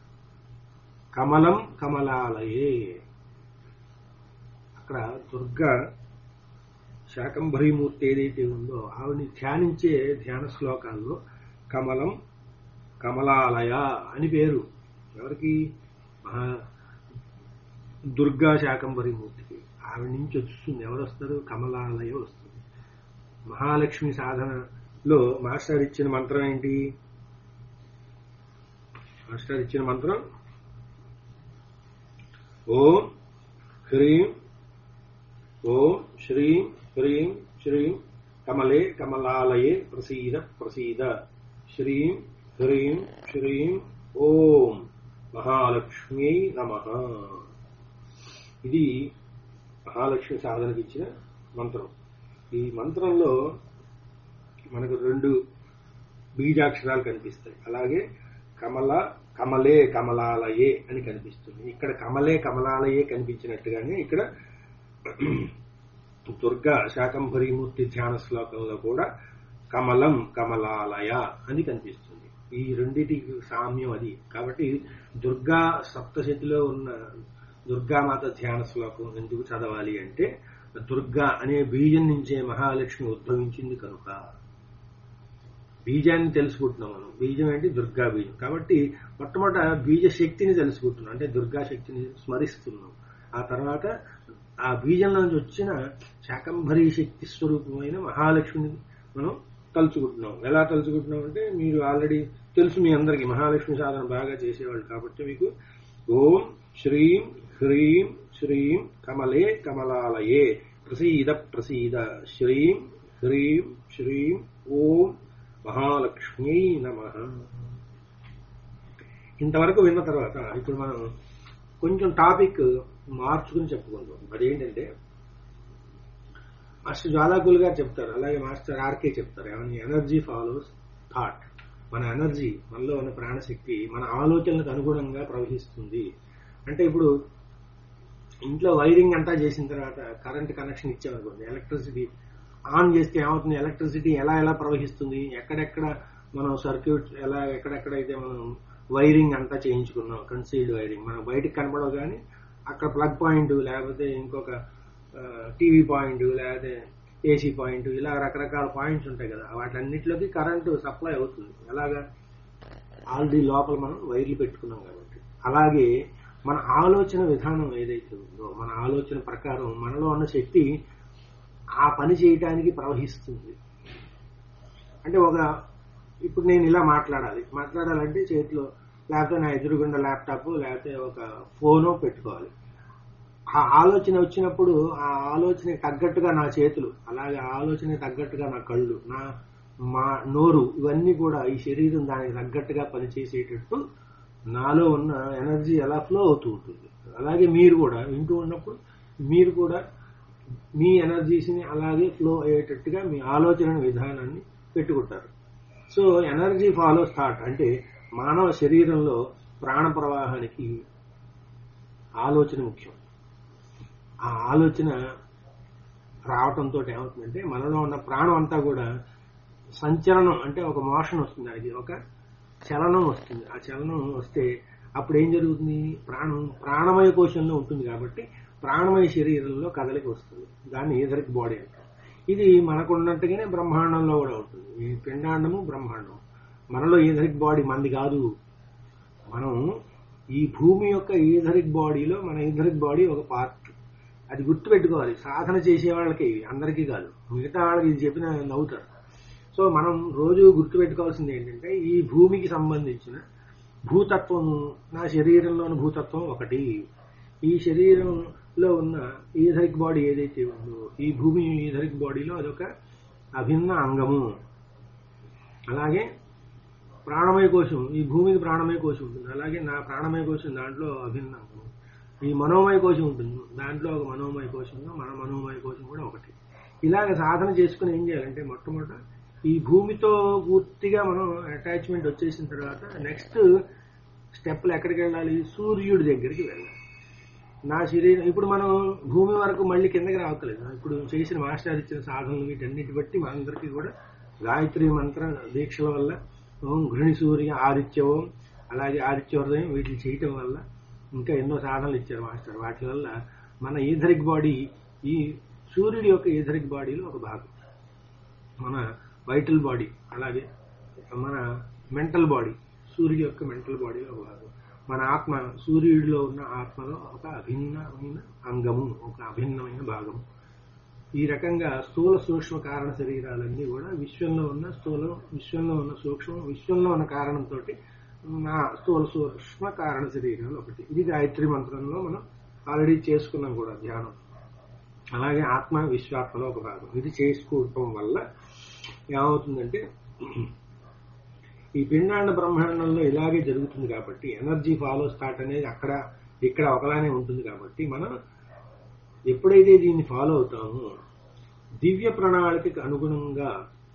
కమలం కమలాలయే అక్కడ దుర్గా శాకంభరీమూర్తి ఏదైతే ఉందో ఆవిని ధ్యానించే ధ్యాన శ్లోకాల్లో కమలం కమలాలయ అని పేరు ఎవరికి మహా దుర్గా శాకంభరీమూర్తికి ఆవిడ నుంచి వస్తుంది ఎవరు వస్తారు కమలాలయ వస్తుంది మహాలక్ష్మి సాధనలో మాస్టర్ ఇచ్చిన మంత్రం ఏంటి మాస్టర్ ఇచ్చిన మంత్రం ఓం హ్రీం ఓం శ్రీం హ్రీం శ్రీం కమలే కమలాలయే ప్రసీద ప్రసీద శ్రీం హ్రీం శ్రీం ఓం మహాలక్ష్మ్యై నమ ఇది మహాలక్ష్మి సాధనకి ఇచ్చిన మంత్రం ఈ మంత్రంలో మనకు రెండు బీజాక్షరాలు కనిపిస్తాయి అలాగే కమల కమలే కమలాలయే అని కనిపిస్తుంది ఇక్కడ కమలే కమలాలయే కనిపించినట్టుగానే ఇక్కడ దుర్గా శాకంభరీమూర్తి ధ్యాన శ్లోకంలో కూడా కమలం కమలాలయ అని కనిపిస్తుంది ఈ రెండిటికి సామ్యం అది కాబట్టి దుర్గా సప్తశతిలో ఉన్న దుర్గామాత ధ్యాన శ్లోకం ఎందుకు చదవాలి అంటే దుర్గా అనే బీజం నుంచే మహాలక్ష్మి ఉద్భవించింది కనుక బీజాన్ని తెలుసుకుంటున్నాం మనం బీజం ఏంటి దుర్గా బీజం కాబట్టి మొట్టమొదట బీజ శక్తిని తెలుసుకుంటున్నాం అంటే దుర్గా శక్తిని స్మరిస్తున్నాం ఆ తర్వాత ఆ బీజం నుంచి వచ్చిన శాకంభరీ శక్తి స్వరూపమైన మహాలక్ష్మిని మనం తలుచుకుంటున్నాం ఎలా తలుచుకుంటున్నాం అంటే మీరు ఆల్రెడీ తెలుసు మీ అందరికీ మహాలక్ష్మి సాధన బాగా చేసేవాళ్ళు కాబట్టి మీకు ఓం శ్రీం హ్రీం శ్రీం కమలే కమలాలయే ప్రసీద ప్రసీద శ్రీం హ్రీం శ్రీం ఓం మహాలక్ష్మీ నమ ఇంతవరకు విన్న తర్వాత ఇప్పుడు మనం కొంచెం టాపిక్ మార్చుకుని చెప్పుకుందాం అదేంటంటే మాస్టర్ జ్వాలాకుల్ గారు చెప్తారు అలాగే మాస్టర్ ఆర్కే చెప్తారు ఏమని ఎనర్జీ ఫాలోస్ థాట్ మన ఎనర్జీ మనలో ఉన్న ప్రాణశక్తి మన ఆలోచనలకు అనుగుణంగా ప్రవహిస్తుంది అంటే ఇప్పుడు ఇంట్లో వైరింగ్ అంతా చేసిన తర్వాత కరెంట్ కనెక్షన్ ఇచ్చామనుకోండి ఎలక్ట్రిసిటీ ఆన్ చేస్తే ఏమవుతుంది ఎలక్ట్రిసిటీ ఎలా ఎలా ప్రవహిస్తుంది ఎక్కడెక్కడ మనం సర్క్యూట్ ఎలా ఎక్కడెక్కడైతే మనం వైరింగ్ అంతా చేయించుకున్నాం కన్సీల్డ్ వైరింగ్ మనం బయటకు కనపడవు కానీ అక్కడ ప్లగ్ పాయింట్ లేకపోతే ఇంకొక టీవీ పాయింట్ లేకపోతే ఏసీ పాయింట్ ఇలా రకరకాల పాయింట్స్ ఉంటాయి కదా వాటన్నిటిలోకి కరెంటు సప్లై అవుతుంది ఎలాగా ఆల్రెడీ లోపల మనం వైర్లు పెట్టుకున్నాం కాబట్టి అలాగే మన ఆలోచన విధానం ఏదైతే ఉందో మన ఆలోచన ప్రకారం మనలో ఉన్న శక్తి ఆ పని చేయటానికి ప్రవహిస్తుంది అంటే ఒక ఇప్పుడు నేను ఇలా మాట్లాడాలి మాట్లాడాలంటే చేతిలో లేకపోతే నా ఎదురుగుండా ల్యాప్టాప్ లేకపోతే ఒక ఫోను పెట్టుకోవాలి ఆ ఆలోచన వచ్చినప్పుడు ఆ ఆలోచన తగ్గట్టుగా నా చేతులు అలాగే ఆ ఆలోచన తగ్గట్టుగా నా కళ్ళు నా మా నోరు ఇవన్నీ కూడా ఈ శరీరం దానికి తగ్గట్టుగా పనిచేసేటట్టు నాలో ఉన్న ఎనర్జీ ఎలా ఫ్లో అవుతూ ఉంటుంది అలాగే మీరు కూడా వింటూ ఉన్నప్పుడు మీరు కూడా మీ ఎనర్జీస్ని అలాగే ఫ్లో అయ్యేటట్టుగా మీ ఆలోచన విధానాన్ని పెట్టుకుంటారు సో ఎనర్జీ ఫాలోస్ థాట్ అంటే మానవ శరీరంలో ప్రాణ ప్రవాహానికి ఆలోచన ముఖ్యం ఆ ఆలోచన రావటంతో ఏమవుతుందంటే మనలో ఉన్న ప్రాణం అంతా కూడా సంచలనం అంటే ఒక మోషన్ వస్తుంది అది ఒక చలనం వస్తుంది ఆ చలనం వస్తే అప్పుడు ఏం జరుగుతుంది ప్రాణం ప్రాణమయ కోశంలో ఉంటుంది కాబట్టి ప్రాణమయ శరీరంలో కదలిక వస్తుంది దాన్ని ఈథరిక్ బాడీ అంటారు ఇది మనకు ఉన్నట్టుగానే బ్రహ్మాండంలో కూడా ఉంటుంది ఈ పిండాండము బ్రహ్మాండం మనలో ఈథరిక్ బాడీ మంది కాదు మనం ఈ భూమి యొక్క ఈథరిక్ బాడీలో మన ఈథరిక్ బాడీ ఒక పార్ట్ అది గుర్తుపెట్టుకోవాలి సాధన చేసే వాళ్ళకి అందరికీ కాదు మిగతా వాళ్ళకి ఇది చెప్పిన నవ్వుతారు సో మనం రోజు గుర్తుపెట్టుకోవాల్సింది ఏంటంటే ఈ భూమికి సంబంధించిన భూతత్వము నా శరీరంలోని భూతత్వం ఒకటి ఈ శరీరంలో ఉన్న ఈథరిక్ బాడీ ఏదైతే ఉందో ఈ భూమి ఈథరిక్ బాడీలో అదొక అభిన్న అంగము అలాగే ప్రాణమయ కోశం ఈ భూమికి ప్రాణమయ కోశం ఉంటుంది అలాగే నా ప్రాణమయ కోశం దాంట్లో అభిన్న అంగము ఈ మనోమయ కోశం ఉంటుంది దాంట్లో ఒక మనోమయ కోశంలో మన మనోమయ కోశం కూడా ఒకటి ఇలాగ సాధన చేసుకుని ఏం చేయాలంటే మొట్టమొదట ఈ భూమితో పూర్తిగా మనం అటాచ్మెంట్ వచ్చేసిన తర్వాత నెక్స్ట్ స్టెప్లు ఎక్కడికి వెళ్ళాలి సూర్యుడి దగ్గరికి వెళ్ళాలి నా శరీరం ఇప్పుడు మనం భూమి వరకు మళ్ళీ కిందకి రావట్లేదు ఇప్పుడు చేసిన మాస్టర్ ఇచ్చిన సాధనలు వీటన్నిటి బట్టి మనందరికీ కూడా గాయత్రి మంత్ర దీక్షల వల్ల ఓం గృహిణి సూర్య ఆదిత్య ఓం అలాగే ఆదిత్య హృదయం వీటిని చేయటం వల్ల ఇంకా ఎన్నో సాధనలు ఇచ్చారు మాస్టర్ వాటి వల్ల మన ఈథరిక్ బాడీ ఈ సూర్యుడి యొక్క ఈథరిక్ బాడీలో ఒక భాగం మన వైటల్ బాడీ అలాగే మన మెంటల్ బాడీ సూర్యుడి యొక్క మెంటల్ బాడీలో ఒక భాగం మన ఆత్మ సూర్యుడిలో ఉన్న ఆత్మలో ఒక అభిన్నమైన అంగము ఒక అభిన్నమైన భాగము ఈ రకంగా స్థూల సూక్ష్మ కారణ శరీరాలన్నీ కూడా విశ్వంలో ఉన్న స్థూలం విశ్వంలో ఉన్న సూక్ష్మం విశ్వంలో ఉన్న కారణంతో నా స్థూల సూక్ష్మ కారణ శరీరాలు ఒకటి ఇది గాయత్రి మంత్రంలో మనం ఆల్రెడీ చేసుకున్నాం కూడా ధ్యానం అలాగే ఆత్మ విశ్వాత్మలో ఒక భాగం ఇది చేసుకోవటం వల్ల ఏమవుతుందంటే ఈ పిండాండ బ్రహ్మాండంలో ఇలాగే జరుగుతుంది కాబట్టి ఎనర్జీ ఫాలో స్టార్ట్ అనేది అక్కడ ఇక్కడ ఒకలానే ఉంటుంది కాబట్టి మనం ఎప్పుడైతే దీన్ని ఫాలో అవుతామో దివ్య ప్రణాళికకు అనుగుణంగా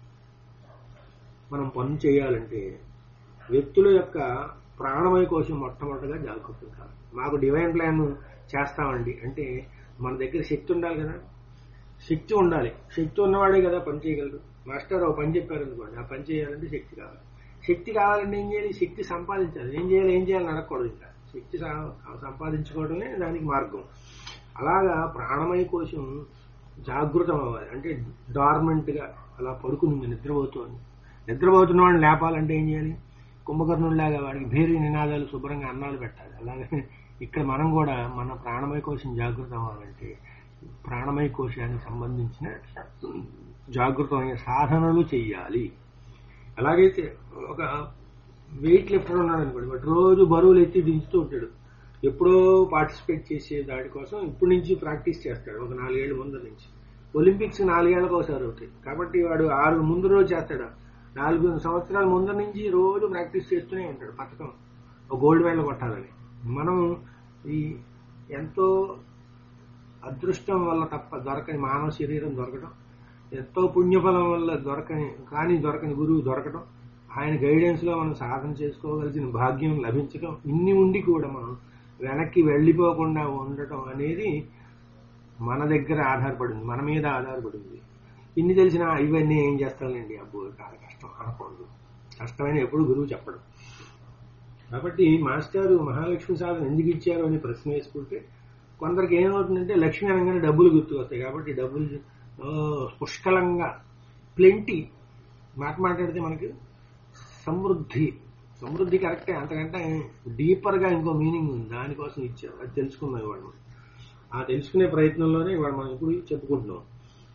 మనం పని చేయాలంటే వ్యక్తుల యొక్క ప్రాణమయ కోసం మొట్టమొదటిగా జాగ్రత్త కావాలి మాకు డివైన్ ప్లాన్ చేస్తామండి అంటే మన దగ్గర శక్తి ఉండాలి కదా శక్తి ఉండాలి శక్తి ఉన్నవాడే కదా పని చేయగలరు మాస్టర్ ఒక పని చెప్పారు అనుకోండి ఆ పని చేయాలంటే శక్తి కావాలి శక్తి కావాలంటే ఏం చేయాలి శక్తి సంపాదించాలి ఏం చేయాలి ఏం చేయాలి అడగకూడదు ఇంకా శక్తి సా- సంపాదించుకోవడమే దానికి మార్గం అలాగా ప్రాణమయ కోసం జాగృతం అవ్వాలి అంటే డార్మెంట్ గా అలా పడుకుని నిద్రపోతుంది నిద్రపోతున్న వాడిని లేపాలంటే ఏం చేయాలి కుంభకర్ణుడిలాగా వాడికి భేరి నినాదాలు శుభ్రంగా అన్నాలు పెట్టాలి అలాగే ఇక్కడ మనం కూడా మన ప్రాణమయ కోశం జాగృతం అవ్వాలంటే ప్రాణమయ కోశానికి సంబంధించిన జాగృతమైన సాధనలు చెయ్యాలి అలాగైతే ఒక వెయిట్ లిఫ్టర్ ఉన్నాడు అనుకోండి వాడు రోజు బరువులు ఎత్తి దించుతూ ఉంటాడు ఎప్పుడో పార్టిసిపేట్ చేసే దాని కోసం ఇప్పటి నుంచి ప్రాక్టీస్ చేస్తాడు ఒక నాలుగేళ్ల ముందు నుంచి ఒలింపిక్స్ నాలుగేళ్లకు ఒకసారి అవుతాయి కాబట్టి వాడు ఆరు ముందు రోజు చేస్తాడు నాలుగు సంవత్సరాల ముందు నుంచి రోజు ప్రాక్టీస్ చేస్తూనే ఉంటాడు పథకం ఒక గోల్డ్ మెడల్ కొట్టాలని మనం ఈ ఎంతో అదృష్టం వల్ల తప్ప దొరకని మానవ శరీరం దొరకడం ఎంతో పుణ్యఫలం వల్ల దొరకని కానీ దొరకని గురువు దొరకడం ఆయన గైడెన్స్ లో మనం సాధన చేసుకోగలిసిన భాగ్యం లభించడం ఇన్ని ఉండి కూడా మనం వెనక్కి వెళ్ళిపోకుండా ఉండటం అనేది మన దగ్గర ఆధారపడింది మన మీద ఆధారపడింది ఇన్ని తెలిసిన ఇవన్నీ ఏం చేస్తానండి అబ్బో చాలా కష్టం అనకూడదు కష్టమైన ఎప్పుడు గురువు చెప్పడం కాబట్టి మాస్టారు మహాలక్ష్మి సాధన ఎందుకు ఇచ్చారు అని ప్రశ్న వేసుకుంటే కొందరికి ఏమవుతుందంటే లక్ష్మి అనగానే డబ్బులు గుర్తుకొస్తాయి కాబట్టి డబ్బులు ఆ, పుష్కలంగా ప్లెంటీ మాట మాట్లాడితే మనకి సమృద్ధి సమృద్ధి కరెక్టే అంతకంటే డీపర్ గా ఇంకో మీనింగ్ ఉంది దానికోసం ఇచ్చారు అది తెలుసుకున్నాం ఇవాళ మనం. ఆ తెలుసుకునే ప్రయత్నంలోనే ఇవాళ మనం ఇప్పుడు చెప్పుకుంటున్నాం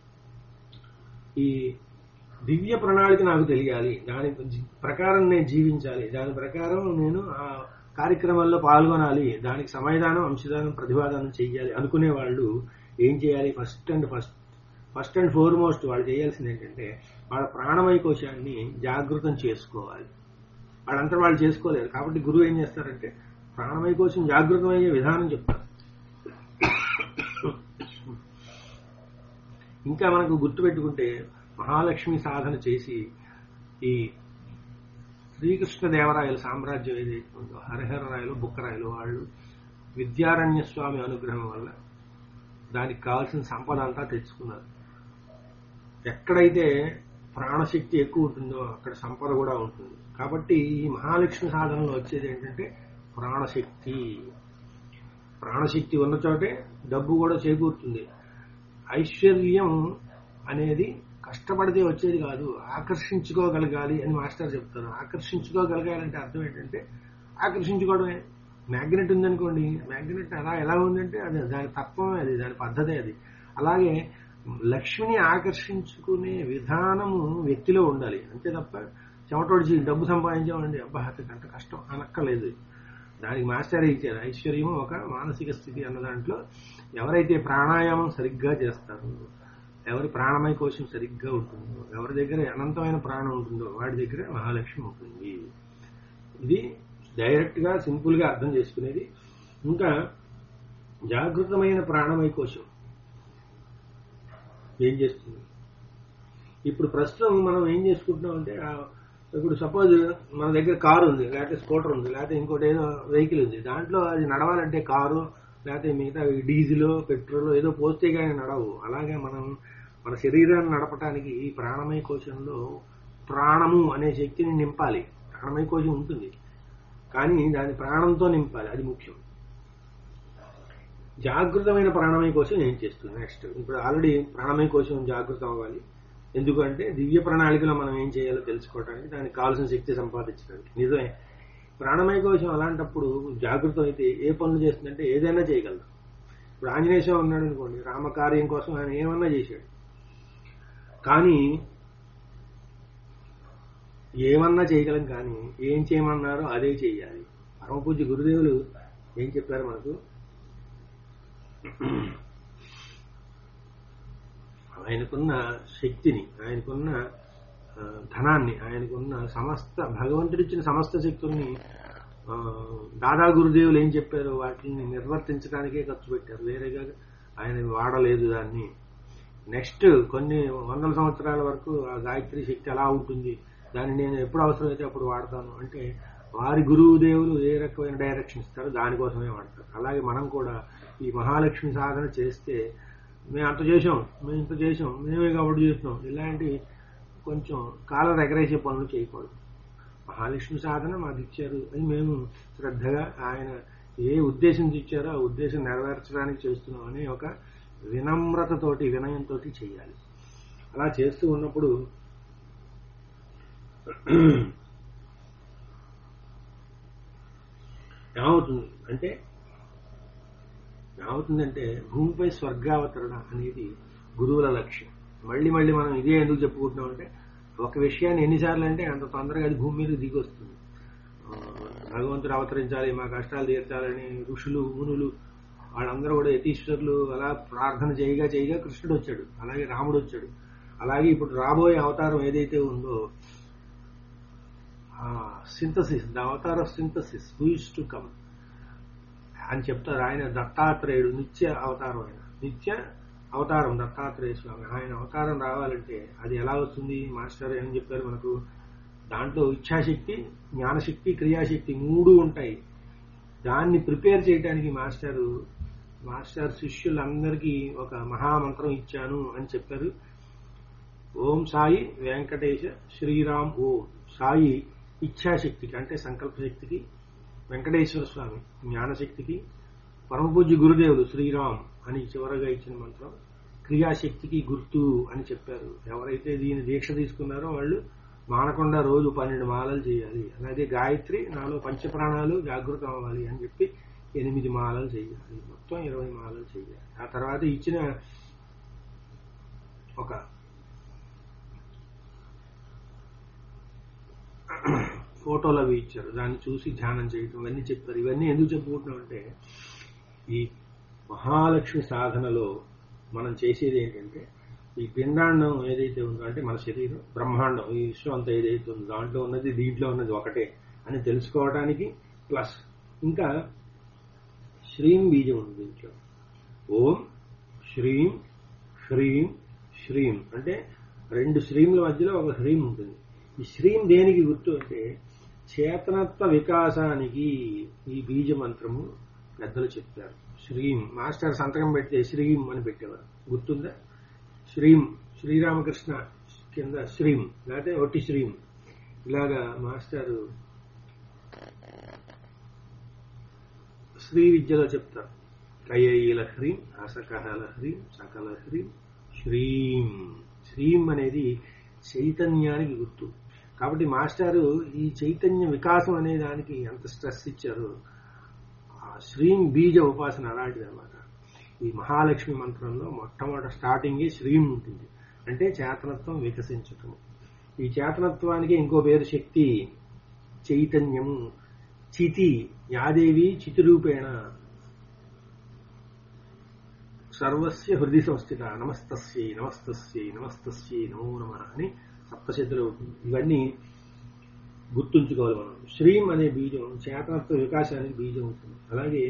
ఈ దివ్య ప్రణాళిక నాకు తెలియాలి దాని జీ- ప్రకారం నేను జీవించాలి దాని ప్రకారం నేను ఆ కార్యక్రమాల్లో పాల్గొనాలి దానికి సమాధానం అంశదానం ప్రతిపాదనం చెయ్యాలి అనుకునే వాళ్ళు ఏం చేయాలి first and first first and foremost వాళ్ళు చేయాల్సింది ఏంటంటే వాళ్ళ ప్రాణమయ కోశాన్ని జాగృతం చేసుకోవాలి వాళ్ళంతా వాళ్ళు చేసుకోలేరు కాబట్టి గురువు ఏం చేస్తారంటే ప్రాణమయ కోశం జాగృతమయ్యే విధానం చెప్తారు ఇంకా మనకు గుర్తుపెట్టుకుంటే మహాలక్ష్మి సాధన చేసి ఈ శ్రీకృష్ణదేవరాయల సామ్రాజ్యం ఏదైతే ఉందో హరిహరరాయలు బుక్కరాయలు వాళ్ళు విద్యారణ్య స్వామి అనుగ్రహం వల్ల దానికి కావాల్సిన సంపద అంతా తెచ్చుకున్నారు ఎక్కడైతే ప్రాణశక్తి ఎక్కువ ఉంటుందో అక్కడ సంపద కూడా ఉంటుంది కాబట్టి ఈ మహాలక్ష్మి సాధనలో వచ్చేది ఏంటంటే ప్రాణశక్తి ప్రాణశక్తి ఉన్న చోటే డబ్బు కూడా చేకూరుతుంది ఐశ్వర్యం అనేది కష్టపడితే వచ్చేది కాదు ఆకర్షించుకోగలగాలి అని మాస్టర్ చెప్తారు ఆకర్షించుకోగలగాలంటే అర్థం ఏంటంటే ఆకర్షించుకోవడమే మ్యాగ్నెట్ ఉందనుకోండి మ్యాగ్నెట్ అలా ఎలా ఉందంటే అది దాని తత్వమే అది దాని పద్ధతే అది అలాగే లక్ష్మిని ఆకర్షించుకునే విధానము వ్యక్తిలో ఉండాలి అంతే తప్ప చెమటోడిచి డబ్బు సంపాదించామండి అబ్బా అతనికి అంత కష్టం అనక్కర్లేదు దానికి మాస్టర్ ఇచ్చారు ఐశ్వర్యం ఒక మానసిక స్థితి అన్న దాంట్లో ఎవరైతే ప్రాణాయామం సరిగ్గా చేస్తారో ఎవరి ప్రాణమయ కోశం సరిగ్గా ఉంటుందో ఎవరి దగ్గర అనంతమైన ప్రాణం ఉంటుందో వాడి దగ్గర మహాలక్ష్మి ఉంటుంది ఇది డైరెక్ట్ గా సింపుల్ గా అర్థం చేసుకునేది ఇంకా జాగృతమైన ప్రాణమయ కోశం ఏం చేస్తుంది ఇప్పుడు ప్రస్తుతం మనం ఏం చేసుకుంటున్నాం అంటే ఆ- ఇప్పుడు సపోజ్ మన దగ్గర కారు ఉంది లేకపోతే స్కూటర్ ఉంది లేకపోతే ఇంకోటి ఏదో వెహికల్ ఉంది దాంట్లో అది నడవాలంటే కారు లేకపోతే మిగతా డీజిల్ పెట్రోల్ ఏదో పోస్తే కానీ నడవు అలాగే మనం మన శరీరాన్ని నడపడానికి ఈ ప్రాణమయ కోశంలో ప్రాణము అనే శక్తిని నింపాలి ప్రాణమయ కోశం ఉంటుంది కానీ దాని ప్రాణంతో నింపాలి అది ముఖ్యం జాగృతమైన ప్రాణమయ కోశం ఏం చేస్తుంది నెక్స్ట్ ఇప్పుడు ఆల్రెడీ ప్రాణమయ కోశం జాగృతం అవ్వాలి ఎందుకంటే దివ్య ప్రణాళికలో మనం ఏం చేయాలో తెలుసుకోవడానికి దానికి కావాల్సిన శక్తి సంపాదించడానికి నిజమే ప్రాణమయ కోశం అలాంటప్పుడు జాగృతం అయితే ఏ పనులు చేస్తుందంటే ఏదైనా చేయగలదు ఇప్పుడు ఆంజనేయ స్వామి ఉన్నాడు అనుకోండి రామకార్యం కోసం ఆయన ఏమన్నా చేశాడు కానీ ఏమన్నా చేయగలం కానీ ఏం చేయమన్నారో అదే చేయాలి పరమపూజ్య గురుదేవులు ఏం చెప్పారు మనకు ఆయనకున్న శక్తిని ఆయనకున్న ఆ, ధనాన్ని ఆయనకున్న సమస్త భగవంతుడిచ్చిన సమస్త శక్తుల్ని ఆ, దాదా గురుదేవులు ఏం చెప్పారు వాటిని నిర్వర్తించడానికే ఖర్చు పెట్టారు వేరేగా ఆయన వాడలేదు దాన్ని నెక్స్ట్ కొన్ని వందల సంవత్సరాల వరకు ఆ గాయత్రి శక్తి ఎలా ఉంటుంది దాన్ని నేను ఎప్పుడు అవసరమైతే అప్పుడు వాడతాను అంటే వారి గురువు దేవులు ఏ రకమైన డైరెక్షన్ ఇస్తారో దానికోసమే వాడతారు అలాగే మనం కూడా ఈ మహాలక్ష్మి సాధన చేస్తే మేము అంత చేసాం మేము ఇంత చేసాం మేమే కాబట్టి చేస్తున్నాం ఇలాంటి కొంచెం కాలం ఎగరేసే పనులు చేయకూడదు మహాలక్ష్మి సాధన మాకు ఇచ్చారు అని మేము శ్రద్ధగా ఆయన ఏ ఉద్దేశం ఇచ్చారో ఆ ఉద్దేశం నెరవేర్చడానికి చేస్తున్నాం అని ఒక వినమ్రతతోటి వినయంతో చేయాలి అలా చేస్తూ ఉన్నప్పుడు ఏమవుతుంది అంటే ఏమవుతుందంటే భూమిపై స్వర్గావతరణ అనేది గురువుల లక్ష్యం మళ్ళీ మళ్ళీ మనం ఇదే ఎందుకు చెప్పుకుంటున్నాం అంటే ఒక విషయాన్ని ఎన్నిసార్లు అంటే అంత తొందరగా అది భూమి మీద దిగి వస్తుంది ఆ, భగవంతుడు అవతరించాలి మా కష్టాలు తీర్చాలని ఋషులు మునులు వాళ్ళందరూ కూడా యతీశ్వరులు అలా ప్రార్థన చేయగా చేయగా కృష్ణుడు వచ్చాడు అలాగే రాముడు వచ్చాడు అలాగే ఇప్పుడు రాబోయే అవతారం ఏదైతే ఉందో synthesis the avatar of synthesis who is to come అని చెప్తారు ఆయన దత్తాత్రేయుడు నిత్య అవతారం ఆయన నిత్య అవతారం దత్తాత్రేయ స్వామి ఆయన అవతారం రావాలంటే అది ఎలా వస్తుంది మాస్టర్ ఏం చెప్పారు మనకు దాంట్లో ఇచ్ఛాశక్తి జ్ఞానశక్తి క్రియాశక్తి మూడు ఉంటాయి దాన్ని ప్రిపేర్ చేయడానికి మాస్టర్ మాస్టర్ శిష్యులందరికీ ఒక మహామంత్రం ఇచ్చాను అని చెప్పారు ఓం సాయి వెంకటేశ శ్రీరామ్ ఓం సాయి ఇచ్ఛాశక్తికి అంటే సంకల్ప శక్తికి వెంకటేశ్వర స్వామి జ్ఞానశక్తికి పరమపూజ్య గురుదేవులు శ్రీరామ్ అని చివరగా ఇచ్చిన మంత్రం క్రియాశక్తికి గుర్తు అని చెప్పారు ఎవరైతే దీని దీక్ష తీసుకున్నారో వాళ్ళు మానకుండా రోజు పన్నెండు మాలలు చేయాలి అలాగే గాయత్రి నాలో పంచప్రాణాలు జాగృతం అవ్వాలి అని చెప్పి ఎనిమిది మాలలు చేయాలి మొత్తం ఇరవై మాలలు చేయాలి ఆ తర్వాత ఇచ్చిన ఒక ఫోటోలు అవి ఇచ్చారు దాన్ని చూసి ధ్యానం చేయటం ఇవన్నీ చెప్పారు ఇవన్నీ ఎందుకు చెప్పుకుంటున్నాం అంటే ఈ మహాలక్ష్మి సాధనలో మనం చేసేది ఏంటంటే ఈ పిండాండం ఏదైతే ఉందో అంటే మన శరీరం బ్రహ్మాండం ఈ విశ్వం అంతా ఏదైతే ఉందో దాంట్లో ఉన్నది దీంట్లో ఉన్నది ఒకటే అని తెలుసుకోవడానికి ప్లస్ ఇంకా శ్రీం బీజం ఉంది దీంట్లో ఓం శ్రీం హ్రీం శ్రీం అంటే రెండు శ్రీముల మధ్యలో ఒక హ్రీం ఉంటుంది ఈ శ్రీం దేనికి గుర్తు అంటే చేతనత్వ వికాసానికి ఈ బీజ మంత్రము పెద్దలు చెప్పారు శ్రీం మాస్టర్ సంతకం పెడితే శ్రీం అని పెట్టేవారు గుర్తుందా శ్రీం శ్రీరామకృష్ణ కింద శ్రీం లేకపోతే ఒట్టి శ్రీం ఇలాగా మాస్టర్ శ్రీ విద్యలో చెప్తారు కయ్యల హ్రీం అసకహల హ్రీం సకల హ్రీం శ్రీం శ్రీం అనేది చైతన్యానికి గుర్తు కాబట్టి మాస్టారు ఈ చైతన్య వికాసం అనే దానికి ఎంత స్ట్రెస్ ఇచ్చారో ఆ శ్రీం బీజ ఉపాసన అలాంటిది అనమాట ఈ మహాలక్ష్మి మంత్రంలో మొట్టమొదటి స్టార్టింగే శ్రీం ఉంటుంది అంటే చేతనత్వం వికసించటం ఈ చేతనత్వానికి ఇంకో పేరు శక్తి చైతన్యము చితి యాదేవి చితిరూపేణ సర్వస్య హృదయ సంస్థిత నమస్తస్యై నమస్తస్యై నమస్తస్యై నమో నమ అని సప్తశతులు అవుతుంది ఇవన్నీ గుర్తుంచుకోవాలి మనం శ్రీం అనే బీజం చేతనత్వ వికాసానికి బీజం అవుతుంది అలాగే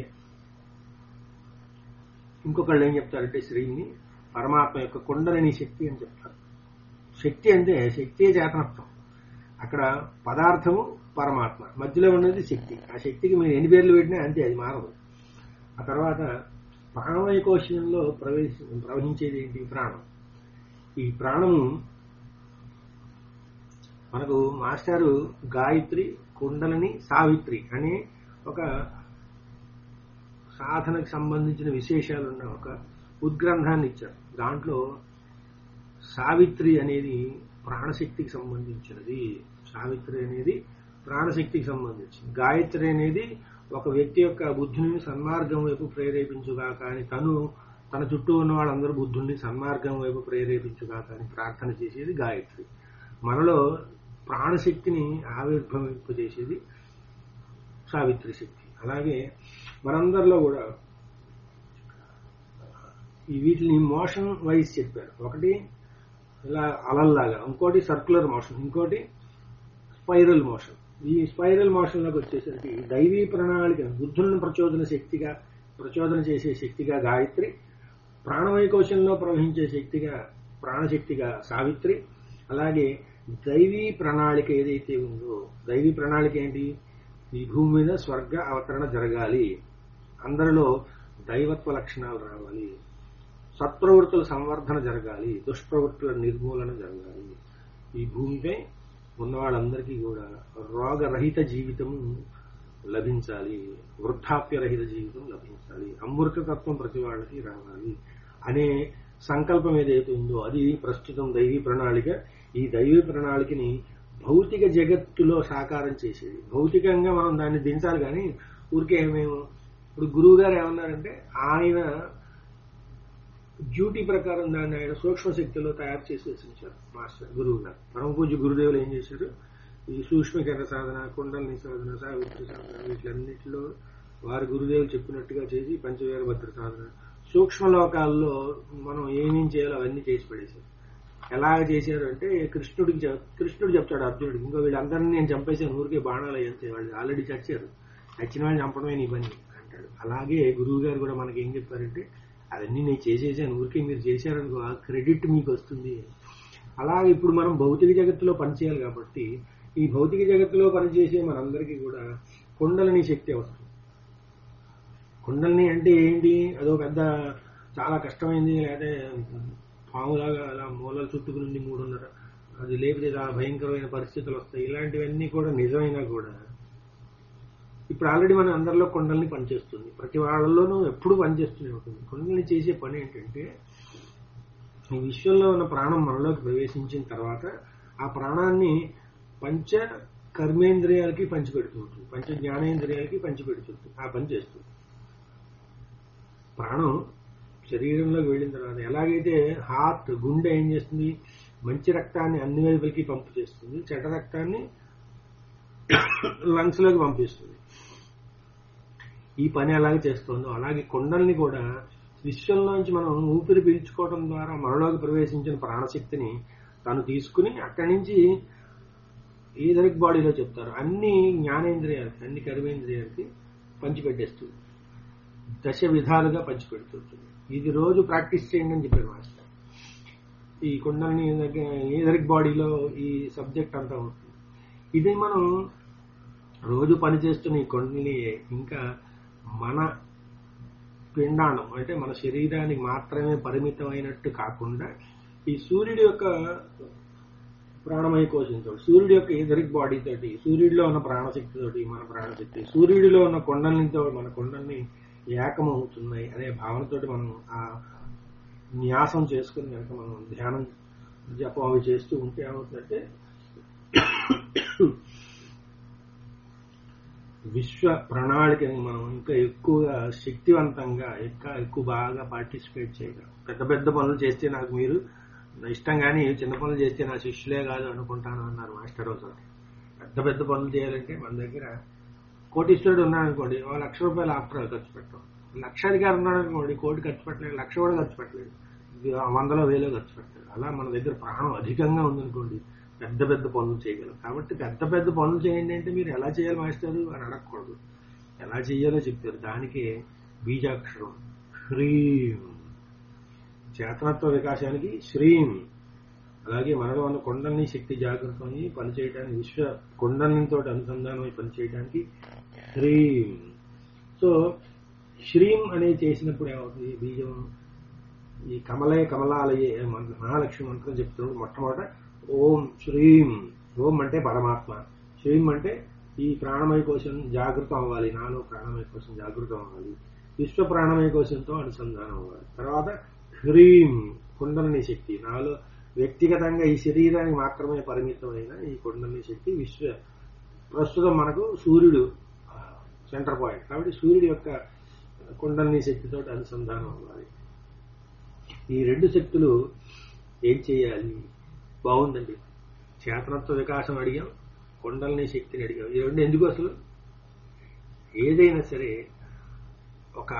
ఇంకొకళ్ళు ఏం చెప్తారంటే శ్రీని పరమాత్మ యొక్క కొండలని శక్తి అని చెప్తారు శక్తి అంటే శక్తి చేతనత్వం అక్కడ పదార్థము పరమాత్మ మధ్యలో ఉన్నది శక్తి ఆ శక్తికి మీరు ఎన్ని పేర్లు పెట్టినా అంతే అది మారదు ఆ తర్వాత ప్రాణమయ కోశంలో ప్రవేశ ప్రవహించేది ఏంటి ప్రాణం ఈ ప్రాణము మనకు మాస్టారు గాయత్రి కుండలని సావిత్రి అనే ఒక సాధనకు సంబంధించిన విశేషాలున్న ఒక ఉద్గ్రంథాన్ని ఇచ్చారు దాంట్లో సావిత్రి అనేది ప్రాణశక్తికి సంబంధించినది సావిత్రి అనేది ప్రాణశక్తికి సంబంధించింది గాయత్రి అనేది ఒక వ్యక్తి యొక్క బుద్ధిని సన్మార్గం వైపు ప్రేరేపించుగాక అని తను తన చుట్టూ ఉన్న వాళ్ళందరూ బుద్ధుల్ని సన్మార్గం వైపు ప్రేరేపించుగాక అని ప్రార్థన చేసేది గాయత్రి మనలో ప్రాణశక్తిని ఆవిర్భవింపజేసేది సావిత్రి శక్తి అలాగే మనందరిలో కూడా ఈ వీటిని మోషన్ వైజ్ చెప్పారు ఒకటి ఇలా అలల్లాగా ఇంకోటి సర్కులర్ మోషన్ ఇంకోటి స్పైరల్ మోషన్ ఈ స్పైరల్ మోషన్ లోకి వచ్చేసరికి దైవీ ప్రణాళిక బుద్ధులను ప్రచోదన శక్తిగా ప్రచోదన చేసే శక్తిగా గాయత్రి ప్రాణమయ కోశంలో ప్రవహించే శక్తిగా ప్రాణశక్తిగా సావిత్రి అలాగే దైవీ ప్రణాళిక ఏదైతే ఉందో దైవీ ప్రణాళిక ఏంటి ఈ భూమి మీద స్వర్గ అవతరణ జరగాలి అందరిలో దైవత్వ లక్షణాలు రావాలి సత్ప్రవృత్తుల సంవర్ధన జరగాలి దుష్ప్రవృత్తుల నిర్మూలన జరగాలి ఈ భూమిపై ఉన్న వాళ్ళందరికీ కూడా రోగరహిత జీవితం లభించాలి వృద్ధాప్యరహిత జీవితం లభించాలి అమృతతత్వం ప్రతి వాళ్ళకి రావాలి అనే సంకల్పం ఏదైతే ఉందో అది ప్రస్తుతం దైవీ ప్రణాళిక ఈ దైవీ ప్రణాళికని భౌతిక జగత్తులో సాకారం చేసేది భౌతికంగా మనం దాన్ని దించాలి కానీ ఊరికే మేము ఇప్పుడు గురువు గారు ఏమన్నారంటే ఆయన డ్యూటీ ప్రకారం దాన్ని ఆయన సూక్ష్మ శక్తిలో తయారు చేసేసి ఉంచారు మాస్టర్ గురువు గారు పరమ పూజ గురుదేవులు ఏం చేశారు ఈ సూక్ష్మకర సాధన కుండలిని సాధన సావిత్రి సాధన వీటిలన్నిటిలో వారి గురుదేవులు చెప్పినట్టుగా చేసి పంచవేల భద్ర సాధన సూక్ష్మ లోకాల్లో మనం ఏమేం చేయాలో అవన్నీ చేసి పడేశారు ఎలాగ చేశారు అంటే కృష్ణుడికి చెప్- కృష్ణుడు చెప్తాడు అర్జునుడికి ఇంకో వీళ్ళందరినీ నేను చంపేసాను ఊరికే బాణాలు అయ్యంతే వాళ్ళు ఆల్రెడీ చచ్చారు చచ్చిన వాళ్ళని చంపడమే నీ పని అంటాడు అలాగే గురువు గారు కూడా మనకి ఏం చెప్పారంటే అవన్నీ నేను చేసేసాను ఊరికే మీరు చేశారనుకో ఆ క్రెడిట్ మీకు వస్తుంది అలాగే ఇప్పుడు మనం భౌతిక జగత్తులో పనిచేయాలి కాబట్టి ఈ భౌతిక జగత్తులో పనిచేసే మనందరికీ కూడా కుండలిని శక్తి అవసరం కుండలిని అంటే ఏంటి అదో పెద్ద చాలా కష్టమైంది లేదా పాములాగా అలా మూలలు చుట్టుకుని ఉండి మూడున్నర అది లేకపోతే చాలా భయంకరమైన పరిస్థితులు వస్తాయి ఇలాంటివన్నీ కూడా నిజమైనా కూడా ఇప్పుడు ఆల్రెడీ మన అందరిలో కొండల్ని పనిచేస్తుంది ప్రతి వాళ్ళలోనూ ఎప్పుడు పనిచేస్తూనే ఉంటుంది కొండల్ని చేసే పని ఏంటంటే ఈ విశ్వంలో ఉన్న ప్రాణం మనలోకి ప్రవేశించిన తర్వాత ఆ ప్రాణాన్ని పంచ కర్మేంద్రియాలకి పంచిపెడుతూ ఉంటుంది పంచ జ్ఞానేంద్రియాలకి పంచిపెడుతుంది ఆ పని చేస్తుంది ప్రాణం శరీరంలోకి వెళ్ళిన తర్వాత ఎలాగైతే హార్ట్ గుండె ఏం చేస్తుంది మంచి రక్తాన్ని అన్ని వైపులకి పంపు చేస్తుంది చెడ్డ రక్తాన్ని లంగ్స్ లోకి పంపిస్తుంది ఈ పని ఎలాగే చేస్తుందో అలాగే కొండల్ని కూడా విశ్వంలోంచి మనం ఊపిరి పీల్చుకోవడం ద్వారా మనలోకి ప్రవేశించిన ప్రాణశక్తిని తను తీసుకుని అక్కడి నుంచి ఈదరిక్ బాడీలో చెప్తారు అన్ని జ్ఞానేంద్రియాలకి అన్ని కర్మేంద్రియాలకి పంచిపెట్టేస్తుంది దశ విధాలుగా పంచిపెడుతుంటుంది ఇది రోజు ప్రాక్టీస్ చేయండి అని చెప్పారు మాస్టర్ ఈ కొండల్ని ఈదరిక్ బాడీలో ఈ సబ్జెక్ట్ అంతా ఉంటుంది ఇది మనం రోజు పనిచేస్తున్న ఈ కొండల్ని ఇంకా మన పిండాణం అంటే మన శరీరానికి మాత్రమే పరిమితమైనట్టు కాకుండా ఈ సూర్యుడి యొక్క ప్రాణమయ కోశంతో సూర్యుడి యొక్క ఎదరిక్ బాడీ తోటి సూర్యుడిలో ఉన్న ప్రాణశక్తి తోటి మన ప్రాణశక్తి సూర్యుడిలో ఉన్న కొండలతో మన కొండల్ని ఏకమవుతున్నాయి అనే భావనతోటి మనం ఆ న్యాసం చేసుకుని కనుక మనం ధ్యానం జపం అవి చేస్తూ ఉంటే ఏమవుతుందంటే విశ్వ ప్రణాళికని మనం ఇంకా ఎక్కువగా శక్తివంతంగా ఇంకా ఎక్కువ బాగా పార్టిసిపేట్ చేయగలం పెద్ద పెద్ద పనులు చేస్తే నాకు మీరు నా ఇష్టం కానీ చిన్న పనులు చేస్తే నా శిష్యులే కాదు అనుకుంటాను అన్నారు మాస్టర్ ఒకసారి పెద్ద పెద్ద పనులు చేయాలంటే మన దగ్గర కోటీశ్వరుడు ఉన్నాడు అనుకోండి ఓ లక్ష రూపాయలు ఆఫ్టర్ ఆల్ ఖర్చు పెట్టాం లక్షాధికారి ఉన్నాడు అనుకోండి కోటి ఖర్చు పెట్టలేదు లక్ష కూడా ఖర్చు పెట్టలేదు ఇది వందలో వేలో ఖర్చు పెట్టలేదు అలా మన దగ్గర ప్రాణం అధికంగా ఉందనుకోండి పెద్ద పెద్ద పనులు చేయగలం కాబట్టి పెద్ద పెద్ద పనులు చేయండి అంటే మీరు ఎలా చేయాలి మాస్టారు అని అడగకూడదు ఎలా చేయాలో చెప్తారు దానికి బీజాక్షరం హ్రీం చేతనత్వ వికాసానికి శ్రీం అలాగే మనలో ఉన్న కొండల్ని శక్తి జాగృతమై పనిచేయడానికి విశ్వ కొండలతో అనుసంధానమై పనిచేయడానికి హ్రీం సో శ్రీం అనేది చేసినప్పుడు ఏమవుతుంది బీజం ఈ కమలయ కమలాలయే మన- మహాలక్ష్మి మంత్రం చెప్తున్నప్పుడు మొట్టమొదట ఓం శ్రీం ఓం అంటే పరమాత్మ శ్రీం అంటే ఈ ప్రాణమయ కోశం జాగృతం అవ్వాలి నాలో ప్రాణమయ కోశం జాగృతం అవ్వాలి విశ్వ ప్రాణమయ కోశంతో అనుసంధానం అవ్వాలి తర్వాత హ్రీం కుండలిని శక్తి నాలో వ్యక్తిగతంగా ఈ శరీరానికి మాత్రమే పరిమితమైన ఈ కుండలిని శక్తి విశ్వ ప్రస్తుతం మనకు సూర్యుడు సెంటర్ పాయింట్ కాబట్టి సూర్యుడి యొక్క కుండలిని శక్తితో అనుసంధానం అవ్వాలి ఈ రెండు శక్తులు ఏం చేయాలి బాగుందండి చేతనత్వ వికాసం అడిగాం కొండల్ని శక్తిని అడిగాం ఈ రెండు ఎందుకు అసలు ఏదైనా సరే ఒక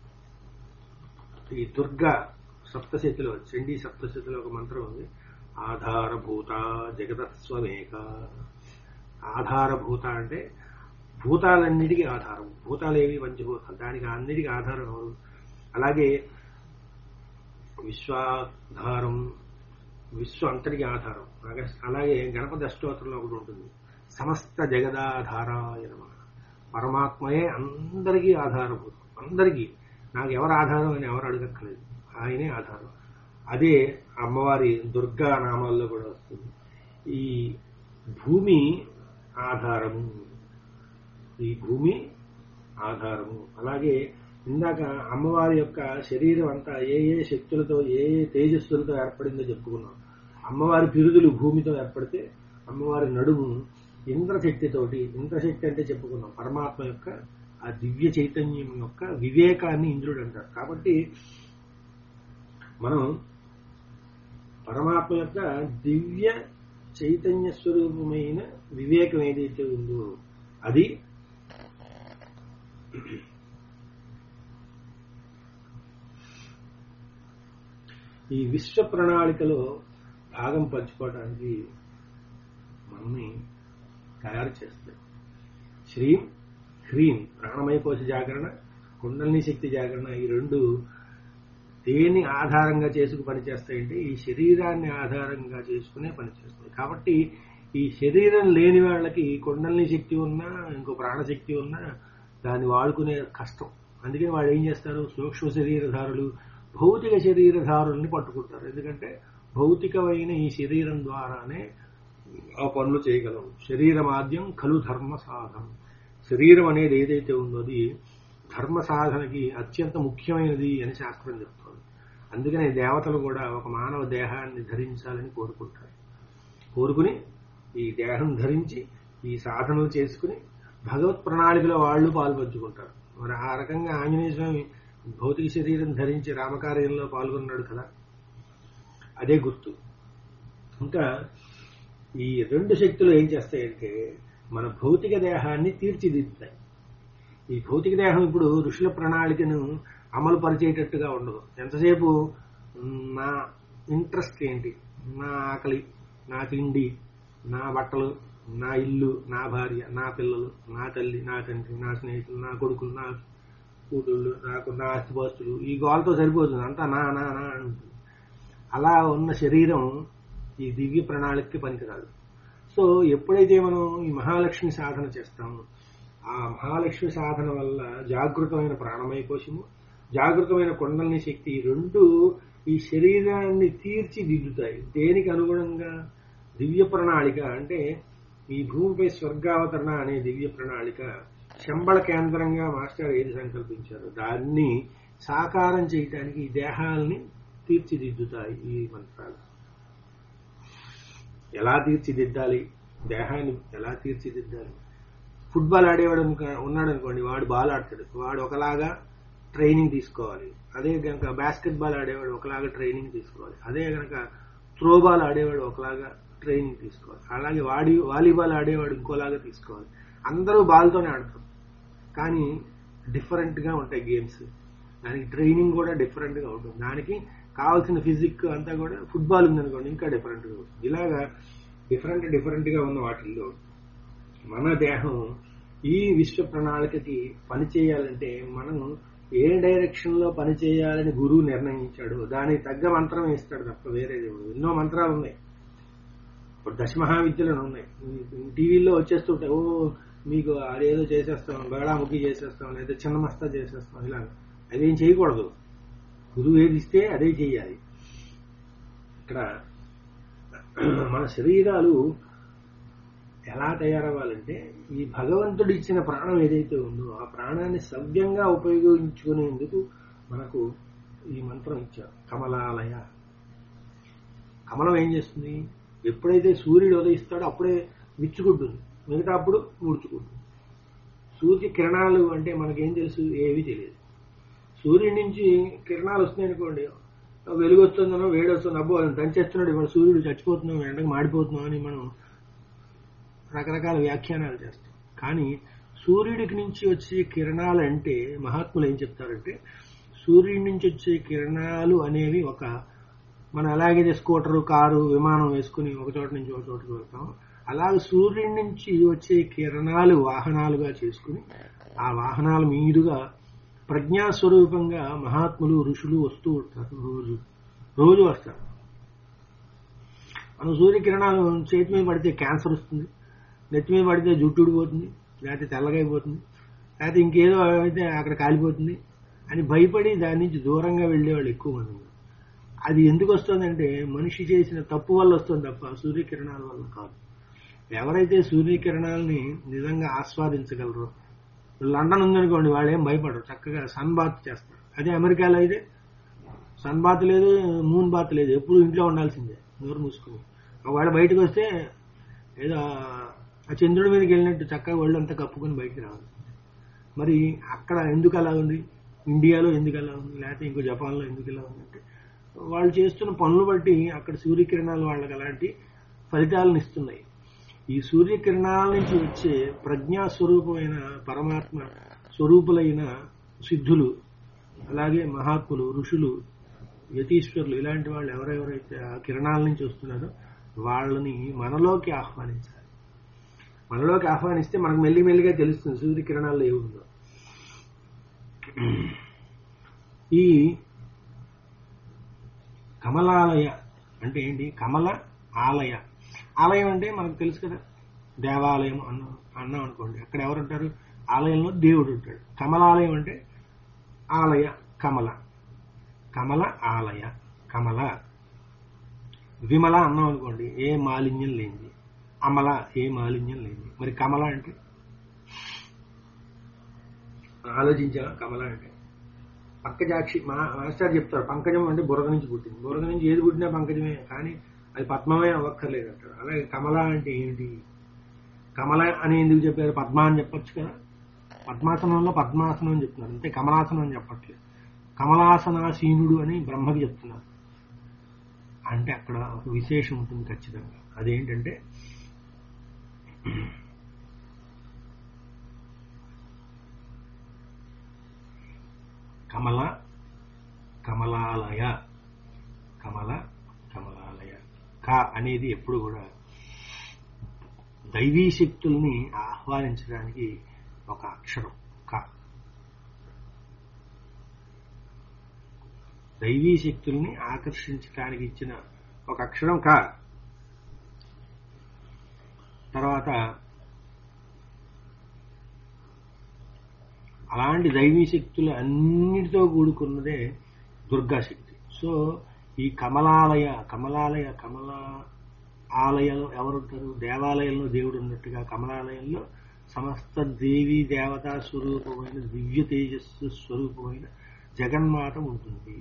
ఈ దుర్గా సప్తశతిలో చండీ సప్తశతిలో ఒక మంత్రం ఉంది ఆధారభూత జగతస్వమేక ఆధారభూత అంటే భూతాలన్నిటికీ ఆధారం భూతాలు ఏవి పంచభూతాలు దానికి అన్నిటికీ ఆధారం ఎవరు అలాగే విశ్వాధారం విశ్వం అంతటికి ఆధారం అలాగే- అలాగే గణపతి అష్టోత్తరంలో ఒకటి ఉంటుంది సమస్త జగదాధారాయ నమ పరమాత్మయే అందరికీ ఆధారభూతం అందరికీ నాకు ఎవరు ఆధారం అని ఎవరు అడగక్కర్లేదు ఆయనే ఆధారం అదే అమ్మవారి దుర్గా నామాల్లో కూడా వస్తుంది ఈ భూమి ఆధారము ఈ భూమి ఆధారము అలాగే ఇందాక అమ్మవారి యొక్క శరీరం అంతా ఏ ఏ శక్తులతో ఏ ఏ తేజస్సులతో ఏర్పడిందో చెప్పుకున్నాం అమ్మవారి పిరుదులు భూమితో ఏర్పడితే అమ్మవారి నడుము ఇంద్రశక్తితోటి ఇంద్రశక్తి అంటే చెప్పుకున్నాం పరమాత్మ యొక్క ఆ దివ్య చైతన్యం యొక్క వివేకాన్ని ఇంద్రుడు అంటారు కాబట్టి మనం పరమాత్మ యొక్క దివ్య చైతన్య స్వరూపమైన వివేకం ఏదైతే ఉందో అది ఈ విశ్వ ప్రణాళికలో భాగం పంచుకోవడానికి మనల్ని తయారు చేస్తాయి శ్రీం హ్రీం ప్రాణమయ కోశ జాగరణ కుండలిని శక్తి జాగరణ ఈ రెండు దేన్ని ఆధారంగా చేసుకు పనిచేస్తాయంటే ఈ శరీరాన్ని ఆధారంగా చేసుకునే పనిచేస్తాయి కాబట్టి ఈ శరీరం లేని వాళ్ళకి కుండలిని శక్తి ఉన్నా ఇంకో ప్రాణశక్తి ఉన్నా దాన్ని వాడుకునే కష్టం అందుకని వాళ్ళు ఏం చేస్తారు సూక్ష్మ శరీరధారులు భౌతిక శరీరధారుల్ని పట్టుకుంటారు ఎందుకంటే భౌతికమైన ఈ శరీరం ద్వారానే ఆ పనులు చేయగలం శరీరమాద్యం కలు ధర్మ సాధనం శరీరం అనేది ఏదైతే ఉందో అది ధర్మ సాధనకి అత్యంత ముఖ్యమైనది అని శాస్త్రం చెప్తోంది అందుకనే దేవతలు కూడా ఒక మానవ దేహాన్ని ధరించాలని కోరుకుంటారు కోరుకుని ఈ దేహం ధరించి ఈ సాధనలు చేసుకుని భగవత్ ప్రణాళికలో వాళ్ళు పాల్పంచుకుంటారు మరి ఆ రకంగా ఆంజనేయ స్వామి భౌతిక శరీరం ధరించి రామకార్యంలో పాల్గొన్నాడు కదా అదే గుర్తు ఇంకా ఈ రెండు శక్తులు ఏం చేస్తాయంటే మన భౌతిక దేహాన్ని తీర్చిదిద్దుతాయి ఈ భౌతిక దేహం ఇప్పుడు ఋషుల ప్రణాళికను అమలు పరిచేటట్టుగా ఉండదు ఎంతసేపు మ్, నా ఇంట్రెస్ట్ ఏంటి నా ఆకలి నా తిండి నా బట్టలు నా ఇల్లు నా భార్య నా పిల్లలు నా తల్లి నా తండ్రి నా స్నేహితులు నా కొడుకులు నా కూతుళ్ళు నాకు నా ఆస్తిపాస్తులు ఈ గోలతో సరిపోతుంది అంతా నా నా నా అంటుంది అలా ఉన్న శరీరం ఈ దివ్య ప్రణాళికకి పనికిరాదు సో ఎప్పుడైతే మనం ఈ మహాలక్ష్మి సాధన చేస్తామో ఆ మహాలక్ష్మి సాధన వల్ల జాగృతమైన ప్రాణమయ కోశము జాగృతమైన కొండల్ని శక్తి ఈ రెండు ఈ శరీరాన్ని తీర్చిదిద్దుతాయి దేనికి అనుగుణంగా దివ్య ప్రణాళిక అంటే ఈ భూమిపై స్వర్గావతరణ అనే దివ్య ప్రణాళిక శంబళ కేంద్రంగా మాస్టర్ ఏది సంకల్పించారు దాన్ని సాకారం చేయటానికి ఈ దేహాల్ని తీర్చిదిద్దుతాయి ఈ మంత్రాలు ఎలా తీర్చిదిద్దాలి దేహాన్ని ఎలా తీర్చిదిద్దాలి ఫుట్బాల్ ఆడేవాడు అనుక- ఉన్నాడు అనుకోండి వాడు బాల్ ఆడతాడు వాడు ఒకలాగా ట్రైనింగ్ తీసుకోవాలి అదే కనుక బాస్కెట్ బాల్ ఆడేవాడు ఒకలాగా ట్రైనింగ్ తీసుకోవాలి అదే కనుక త్రో బాల్ ఆడేవాడు ఒకలాగా ట్రైనింగ్ తీసుకోవాలి అలాగే వాడి వాలీబాల్ ఆడేవాడు ఇంకోలాగా తీసుకోవాలి అందరూ బాల్తోనే ఆడతారు కానీ డిఫరెంట్ గా ఉంటాయి గేమ్స్ దానికి ట్రైనింగ్ కూడా డిఫరెంట్ గా ఉంటుంది దానికి కావాల్సిన ఫిజిక్ అంతా కూడా ఫుట్బాల్ ఉందనుకోండి ఇంకా డిఫరెంట్ గా ఉంటుంది ఇలాగా డిఫరెంట్ డిఫరెంట్ గా ఉన్న వాటిల్లో మన దేహం ఈ విశ్వ ప్రణాళికకి పని చేయాలంటే మనం ఏ డైరెక్షన్ లో పని చేయాలని గురువు నిర్ణయించాడు దానికి తగ్గ మంత్రం ఇస్తాడు తప్ప వేరేది ఉండదు. ఎన్నో మంత్రాలు ఉన్నాయి ఇప్పుడు దశమహావిద్యలను ఉన్నాయి టీవీలో వచ్చేస్తుంటాయి ఓ మీకు అదేదో చేసేస్తాం బేళాముఖి చేసేస్తాం లేదా చిన్న మస్తా చేసేస్తాం ఇలా అదేం చేయకూడదు గురువు ఏది ఇస్తే అదే చేయాలి ఇక్కడ మన శరీరాలు ఎలా తయారవ్వాలంటే ఈ భగవంతుడు ఇచ్చిన ప్రాణం ఏదైతే ఉందో ఆ ప్రాణాన్ని సవ్యంగా ఉపయోగించుకునేందుకు మనకు ఈ మంత్రం ఇచ్చారు కమలాలయ కమలం ఏం చేస్తుంది ఎప్పుడైతే సూర్యుడు ఉదయిస్తాడో అప్పుడే విచ్చుకుంటుంది మిగతా అప్పుడు ముడుచుకుంటుంది సూర్య కిరణాలు అంటే మనకేం తెలుసు ఏవి తెలియదు సూర్యుడి నుంచి కిరణాలు వస్తున్నాయి అనుకోండి వెలుగు వస్తుందనో వేడి వస్తుందో అబ్బో అది దంచేస్తున్నాడు ఇవాళ సూర్యుడు చచ్చిపోతున్నాం ఎండకు మాడిపోతున్నాం అని మనం రకరకాల వ్యాఖ్యానాలు చేస్తాం కానీ సూర్యుడికి నుంచి వచ్చే కిరణాలు అంటే మహాత్ములు ఏం చెప్తారంటే సూర్యుడి నుంచి వచ్చే కిరణాలు అనేవి ఒక మనం ఎలాగైతే స్కూటరు కారు విమానం వేసుకుని ఒక చోట నుంచి ఒక చోటకి వెళ్తాం అలాగే సూర్యుడి నుంచి వచ్చే కిరణాలు వాహనాలుగా చేసుకుని ఆ వాహనాల మీదుగా ప్రజ్ఞాస్వరూపంగా మహాత్ములు ఋషులు వస్తూ ఉంటారు రోజు రోజు వస్తారు మనం సూర్యకిరణాలు చేతి మీద పడితే క్యాన్సర్ వస్తుంది నెత్తి మీద పడితే జుట్టు ఊడిపోతుంది లేకపోతే తెల్లగా అయిపోతుంది లేకపోతే ఇంకేదో అయితే అక్కడ కాలిపోతుంది అని భయపడి దాని నుంచి దూరంగా వెళ్ళేవాళ్ళు ఎక్కువ మంది ఉన్నారు. అది ఎందుకు వస్తుందంటే మనిషి చేసిన తప్పు వల్ల వస్తుంది తప్ప సూర్యకిరణాల వల్ల కాదు ఎవరైతే సూర్యకిరణాలని నిజంగా ఆస్వాదించగలరో లండన్ ఉందనుకోండి వాళ్ళు ఏం భయపడరు చక్కగా సన్ బాత్ చేస్తారు అదే అమెరికాలో అయితే సన్ బాత్ లేదు మూన్ బాత్ లేదు ఎప్పుడు ఇంట్లో ఉండాల్సిందే నోరు మూసుకుని ఒకవేళ బయటకు వస్తే ఏదో ఆ చంద్రుడి మీదకి వెళ్ళినట్టు చక్కగా ఒళ్ళంతా కప్పుకొని బయటికి రావాలి మరి అక్కడ ఎందుకు అలా ఉంది ఇండియాలో ఎందుకు అలా ఉంది లేకపోతే ఇంకో జపాన్లో ఎందుకు ఇలా ఉంది అంటే వాళ్ళు చేస్తున్న పనులు బట్టి అక్కడ సూర్యకిరణాలు వాళ్ళకి అలాంటి ఫలితాలను ఇస్తున్నాయి ఈ సూర్యకిరణాల నుంచి వచ్చే ప్రజ్ఞా స్వరూపమైన పరమాత్మ స్వరూపులైన సిద్ధులు అలాగే మహాత్ములు ఋషులు యతీశ్వరులు ఇలాంటి వాళ్ళు ఎవరెవరైతే ఆ కిరణాల నుంచి వస్తున్నారో వాళ్ళని మనలోకి ఆహ్వానించాలి మనలోకి ఆహ్వానిస్తే మనకు మెల్లిమెల్లిగా తెలుస్తుంది సూర్యకిరణాల్లో ఏముందో ఈ కమలాలయ అంటే ఏంటి కమల ఆలయ ఆలయం అంటే మనకు తెలుసు కదా దేవాలయం అన్నాం అన్నాం అనుకోండి అక్కడ ఎవరు ఉంటారు ఆలయంలో దేవుడు ఉంటాడు కమలాలయం అంటే ఆలయ కమల కమల ఆలయ కమల విమల అన్నాం అనుకోండి ఏ మాలిన్యం లేనిది అమల ఏ మాలిన్యం లేనిది మరి కమల అంటే ఆలోచించా కమల అంటే పంకజాక్షి మా మాస్టర్ చెప్తారు పంకజం అంటే బురద నుంచి పుట్టింది బురద నుంచి ఏది పుట్టినా పంకజమే కానీ అది పద్మమే అవ్వక్కర్లేదు అంటారు అలాగే కమల అంటే ఏమిటి కమల అని ఎందుకు చెప్పారు పద్మ అని చెప్పొచ్చు కదా పద్మాసనంలో పద్మాసనం అని చెప్తున్నారు అంతే కమలాసనం అని చెప్పట్లేదు కమలాసనాసీనుడు అని బ్రహ్మకి చెప్తున్నారు అంటే అక్కడ ఒక విశేషం ఉంటుంది ఖచ్చితంగా అదేంటంటే కమల కమలాలయ కమల కమలాలయ క అనేది ఎప్పుడు కూడా దైవీ శక్తుల్ని ఆహ్వానించడానికి ఒక అక్షరం క దైవీ శక్తుల్ని ఆకర్షించడానికి ఇచ్చిన ఒక అక్షరం క తర్వాత అలాంటి దైవీ శక్తులు అన్నిటితో కూడుకున్నదే దుర్గాశక్తి సో ఈ కమలాలయ కమలాలయ కమల ఆలయంలో ఎవరుంటారు దేవాలయంలో దేవుడు ఉన్నట్టుగా కమలాలయంలో సమస్త దేవీ దేవతా స్వరూపమైన దివ్య తేజస్సు స్వరూపమైన జగన్మాత ఉంటుంది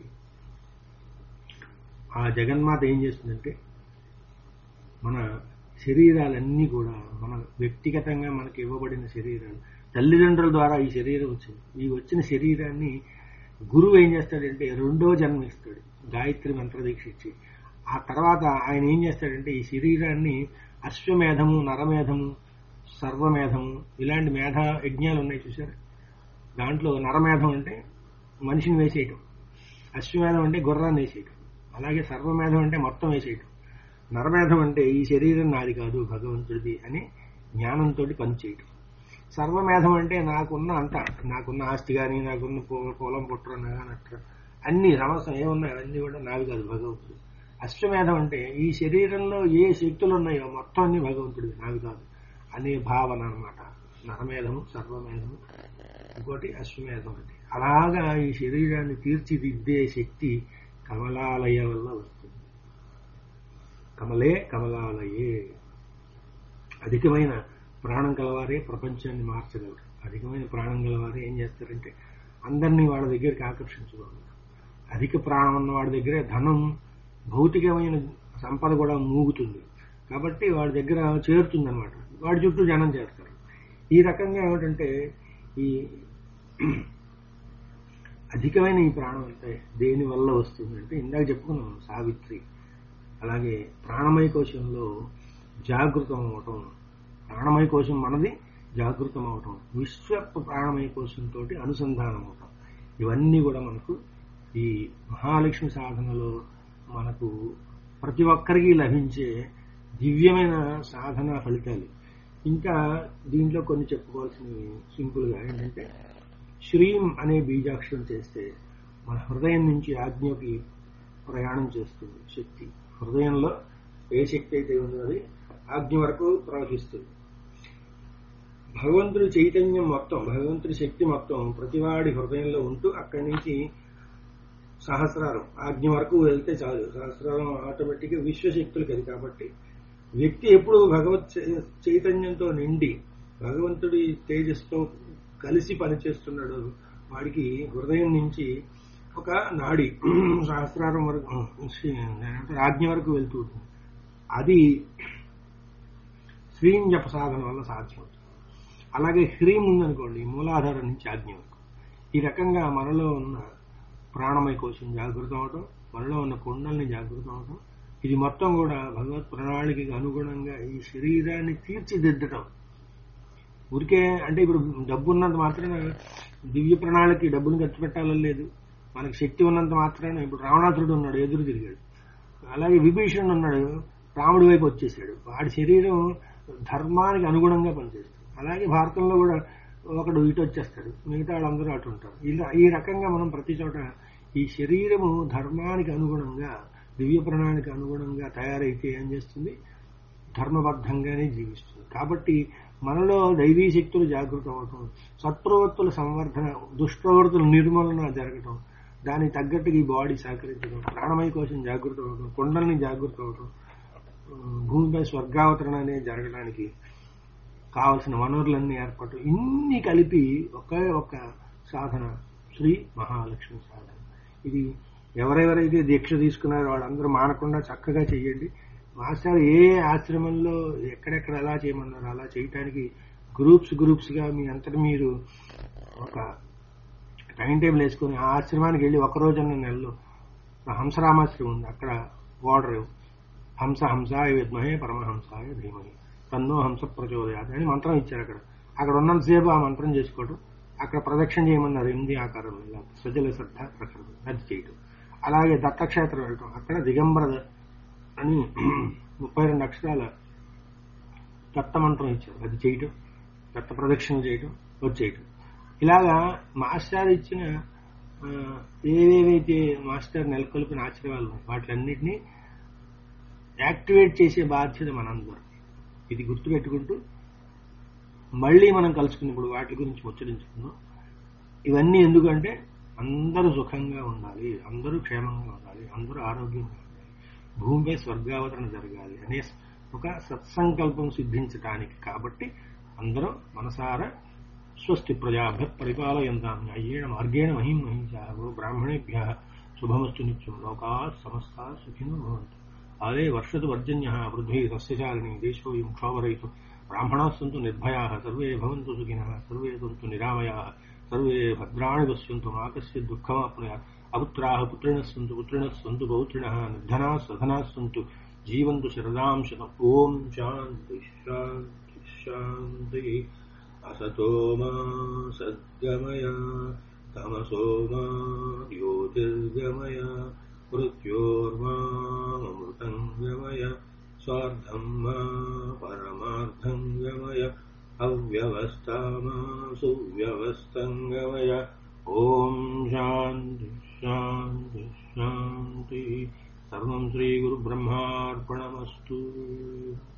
ఆ జగన్మాత ఏం చేస్తుందంటే మన శరీరాలన్నీ కూడా మన వ్యక్తిగతంగా మనకి ఇవ్వబడిన శరీరాలు తల్లిదండ్రుల ద్వారా ఈ శరీరం వచ్చింది ఈ వచ్చిన శరీరాన్ని గురువు ఏం చేస్తాడంటే రెండో జన్మ ఇస్తాడు గాయత్రి మంత్ర దీక్ష ఇచ్చి ఆ తర్వాత ఆయన ఏం చేస్తాడంటే ఈ శరీరాన్ని అశ్వమేధము నరమేధము సర్వమేధము ఇలాంటి మేధ యజ్ఞాలు ఉన్నాయి చూసారు దాంట్లో నరమేధం అంటే మనిషిని వేసేయటం అశ్వమేధం అంటే గుర్రాన్ని వేసేయటం అలాగే సర్వమేధం అంటే మొత్తం వేసేయటం నరమేధం అంటే ఈ శరీరం నాది కాదు భగవంతుడిది అని జ్ఞానంతో పనిచేయటం సర్వమేధం అంటే నాకున్న అంత నాకున్న ఆస్తి కానీ నాకున్న పొ- పొలం పుట్ర నట్ర అన్ని సమస్తం ఏమున్నాయి అవన్నీ కూడా నావి కాదు భగవంతుడు అశ్వమేధం అంటే ఈ శరీరంలో ఏ శక్తులు ఉన్నాయో మొత్తం అన్ని భగవంతుడివి నావి కాదు అనే భావన అన్నమాట నరమేధము సర్వమేధము ఇంకోటి అశ్వమేధం అంటే అలాగా ఈ శరీరాన్ని తీర్చిదిద్దే శక్తి కమలాలయ వల్ల వస్తుంది కమలే కమలాలయే అధికమైన ప్రాణం కలవారే ప్రపంచాన్ని మార్చగలరు అధికమైన ప్రాణం గలవారే ఏం చేస్తారంటే అందరినీ వాళ్ళ దగ్గరికి ఆకర్షించగలరు అధిక ప్రాణం ఉన్న వాడి దగ్గరే ధనం భౌతికమైన సంపద కూడా మూగుతుంది కాబట్టి వాడి దగ్గర చేరుతుంది అనమాట వాడి చుట్టూ జనం చేస్తారు ఈ రకంగా ఏమిటంటే ఈ అధికమైన ఈ ప్రాణం అంటే దేని వల్ల వస్తుందంటే ఇందాక చెప్పుకున్నాం సావిత్రి అలాగే ప్రాణమయ కోశంలో జాగృతం అవటం ప్రాణమయ కోశం మనది జాగృతం అవటం విశ్వ ప్రాణమయ కోశంతో అనుసంధానం అవటం ఇవన్నీ కూడా మనకు ఈ మహాలక్ష్మి సాధనలో మనకు ప్రతి ఒక్కరికి లభించే దివ్యమైన సాధన ఫలితాలు ఇంకా దీంట్లో కొన్ని చెప్పుకోవాల్సినవి సింపుల్గా ఏంటంటే శ్రీం అనే బీజాక్షరం చేస్తే మన హృదయం నుంచి ఆజ్ఞకి ప్రయాణం చేస్తుంది శక్తి హృదయంలో ఏ శక్తి అయితే ఉందో అది ఆజ్ఞ వరకు ప్రవహిస్తుంది భగవంతుడి చైతన్యం మొత్తం భగవంతుడి శక్తి మొత్తం ప్రతివాడి హృదయంలో ఉంటూ అక్కడి నుంచి సహస్రారం ఆజ్ఞ వరకు వెళ్తే చాలు సహస్రారం ఆటోమేటిక్ గా విశ్వశక్తులకి అది కాబట్టి వ్యక్తి ఎప్పుడు భగవత్ చై- చైతన్యంతో నిండి భగవంతుడి తేజస్తో కలిసి పనిచేస్తున్నాడు వాడికి హృదయం నుంచి ఒక నాడి సహస్రారం వరకు ఏమంటారు, ఆజ్ఞ వరకు వెళ్తూ ఉంటుంది అది శ్రీం జప సాధన వల్ల సాధ్యమవుతుంది అలాగే హ్రీం ఉందనుకోండి మూలాధారం నుంచి ఆజ్ఞ వరకు ఈ రకంగా మనలో ఉన్న ప్రాణమయ కోశం జాగృతం అవటం మనలో ఉన్న కుండల్ని జాగృతం అవటం ఇది మొత్తం కూడా భగవత్ ప్రణాళికకి అనుగుణంగా ఈ శరీరాన్ని తీర్చిదిద్దటం ఊరికే అంటే ఇప్పుడు డబ్బు ఉన్నంత మాత్రాన దివ్య ప్రణాళికి డబ్బును ఖర్చు పెట్టాలని లేదు మనకి శక్తి ఉన్నంత మాత్రాన ఇప్పుడు రావణాసురుడు ఉన్నాడు ఎదురు తిరిగాడు అలాగే విభీషణుడు ఉన్నాడు రాముడి వైపు వచ్చేసాడు వాడి శరీరం ధర్మానికి అనుగుణంగా పనిచేస్తుంది అలాగే భారతంలో కూడా ఒకడు ఇటు వచ్చేస్తాడు మిగతా వాళ్ళందరూ అటు ఉంటారు ఇలా ఈ రకంగా మనం ప్రతి చోట ఈ శరీరము ధర్మానికి అనుగుణంగా దివ్య ప్రణాళికి అనుగుణంగా తయారైతే ఏం చేస్తుంది ధర్మబద్ధంగానే జీవిస్తుంది కాబట్టి మనలో దైవీ శక్తులు జాగృతం అవటం సత్ప్రవృత్తుల సంవర్ధన దుష్ప్రవృత్తుల నిర్మూలన జరగటం దానికి తగ్గట్టుగా ఈ బాడీ సహకరించడం ప్రాణమయ కోసం జాగృతం అవడం కొండల్ని జాగృతం అవడం ఉమ్, భూమిపై స్వర్గావతరణ అనేది జరగడానికి కావలసిన వనరులన్నీ ఏర్పాటు ఇన్ని కలిపి ఒకే ఒక సాధన శ్రీ మహాలక్ష్మి సాధన ఇది ఎవరెవరైతే దీక్ష తీసుకున్నారో వాళ్ళందరూ మానకుండా చక్కగా చెయ్యండి మాస్టర్ ఏ ఆశ్రమంలో ఎక్కడెక్కడ ఎలా చేయమన్నారో అలా చేయటానికి గ్రూప్స్ గ్రూప్స్ గా మీ అంతటి మీరు ఒక టైం టేబుల్ వేసుకొని ఆ ఆశ్రమానికి వెళ్ళి ఒక రోజన్న నెలలో హంసరామాశ్రమం ఉంది అక్కడ వార్డర్ హంస హంసాయ విద్మహే పరమహంసాయ ధీమహి తన్నో హంస ప్రచోదయాది అని మంత్రం ఇచ్చారు అక్కడ అక్కడ ఉన్నంతసేపు ఆ మంత్రం చేసుకోవడం అక్కడ ప్రదక్షిణ చేయమన్నారు ఎనిమిది ఆకారం ఇలా సజల శ్రద్ధ ప్రకృతి అది చేయటం అలాగే దత్తక్షేత్రం వెళ్ళటం అక్కడ దిగంబర అని ముప్పై రెండు అక్షరాల దత్త మంత్రం ఇచ్చారు అది చేయటం దత్త ప్రదక్షిణ చేయటం వచ్చేయటం ఇలాగా మాస్టర్ ఇచ్చిన ఆ, ఏవేవైతే మాస్టర్ నెలకొల్పిన ఆశ్రయాలు ఉన్నాయి వాటిలన్నిటినీ యాక్టివేట్ చేసే బాధ్యత మనందరం ఇది గుర్తుపెట్టుకుంటూ మళ్ళీ మనం కలుసుకున్నప్పుడు వాటి గురించి ముచ్చరించుకుందాం ఇవన్నీ ఎందుకంటే అందరూ సుఖంగా ఉండాలి అందరూ క్షేమంగా ఉండాలి అందరూ ఆరోగ్యంగా ఉండాలి భూమిపై స్వర్గావతరణ జరగాలి అనే ఒక సత్సంకల్పం సిద్ధించటానికి కాబట్టి అందరూ మనసారా స్వస్తి ప్రజాభ్య పరిపాలయంతాం న్యాయేణ మార్గేణ మహిం మహించావో బ్రాహ్మణేభ్య శుభమస్తు నిత్యం లోకా సమస్త సుఖినో భవంతు ఆదే వర్షతు వర్జన్య పృథ్వీ సస్యశాలిని దేశోయం క్షోభరయితు బ్రాహ్మణా సంతు నిర్భయా సర్వే భవంతు సుఖిన సర్వే సంతు నిరామయా సర్వే భద్రాణి పశ్యంతు మా కస్య దుఃఖమాప్నుయాత్ అపుత్రాः పుత్రిణः సन्तు పుత్రిణः సन्तు పౌత్రిణः నిర్ధనాः సధనాः సन्तు జీవంతు శరదాం శతం ఓం శాంతి శాంతి శాంతి असतो मा सद्गमय तमसो मा ज्योतिर्गमय मृत्योर्मामृतम् गमय स्वार्थम् मा परमार्थम् गमय अव्यवस्था मा सुव्यवस्थम् गमय ॐ शान्ति शान्ति शान्तिः सर्वम् श्रीगुरुब्रह्मार्पणमस्तु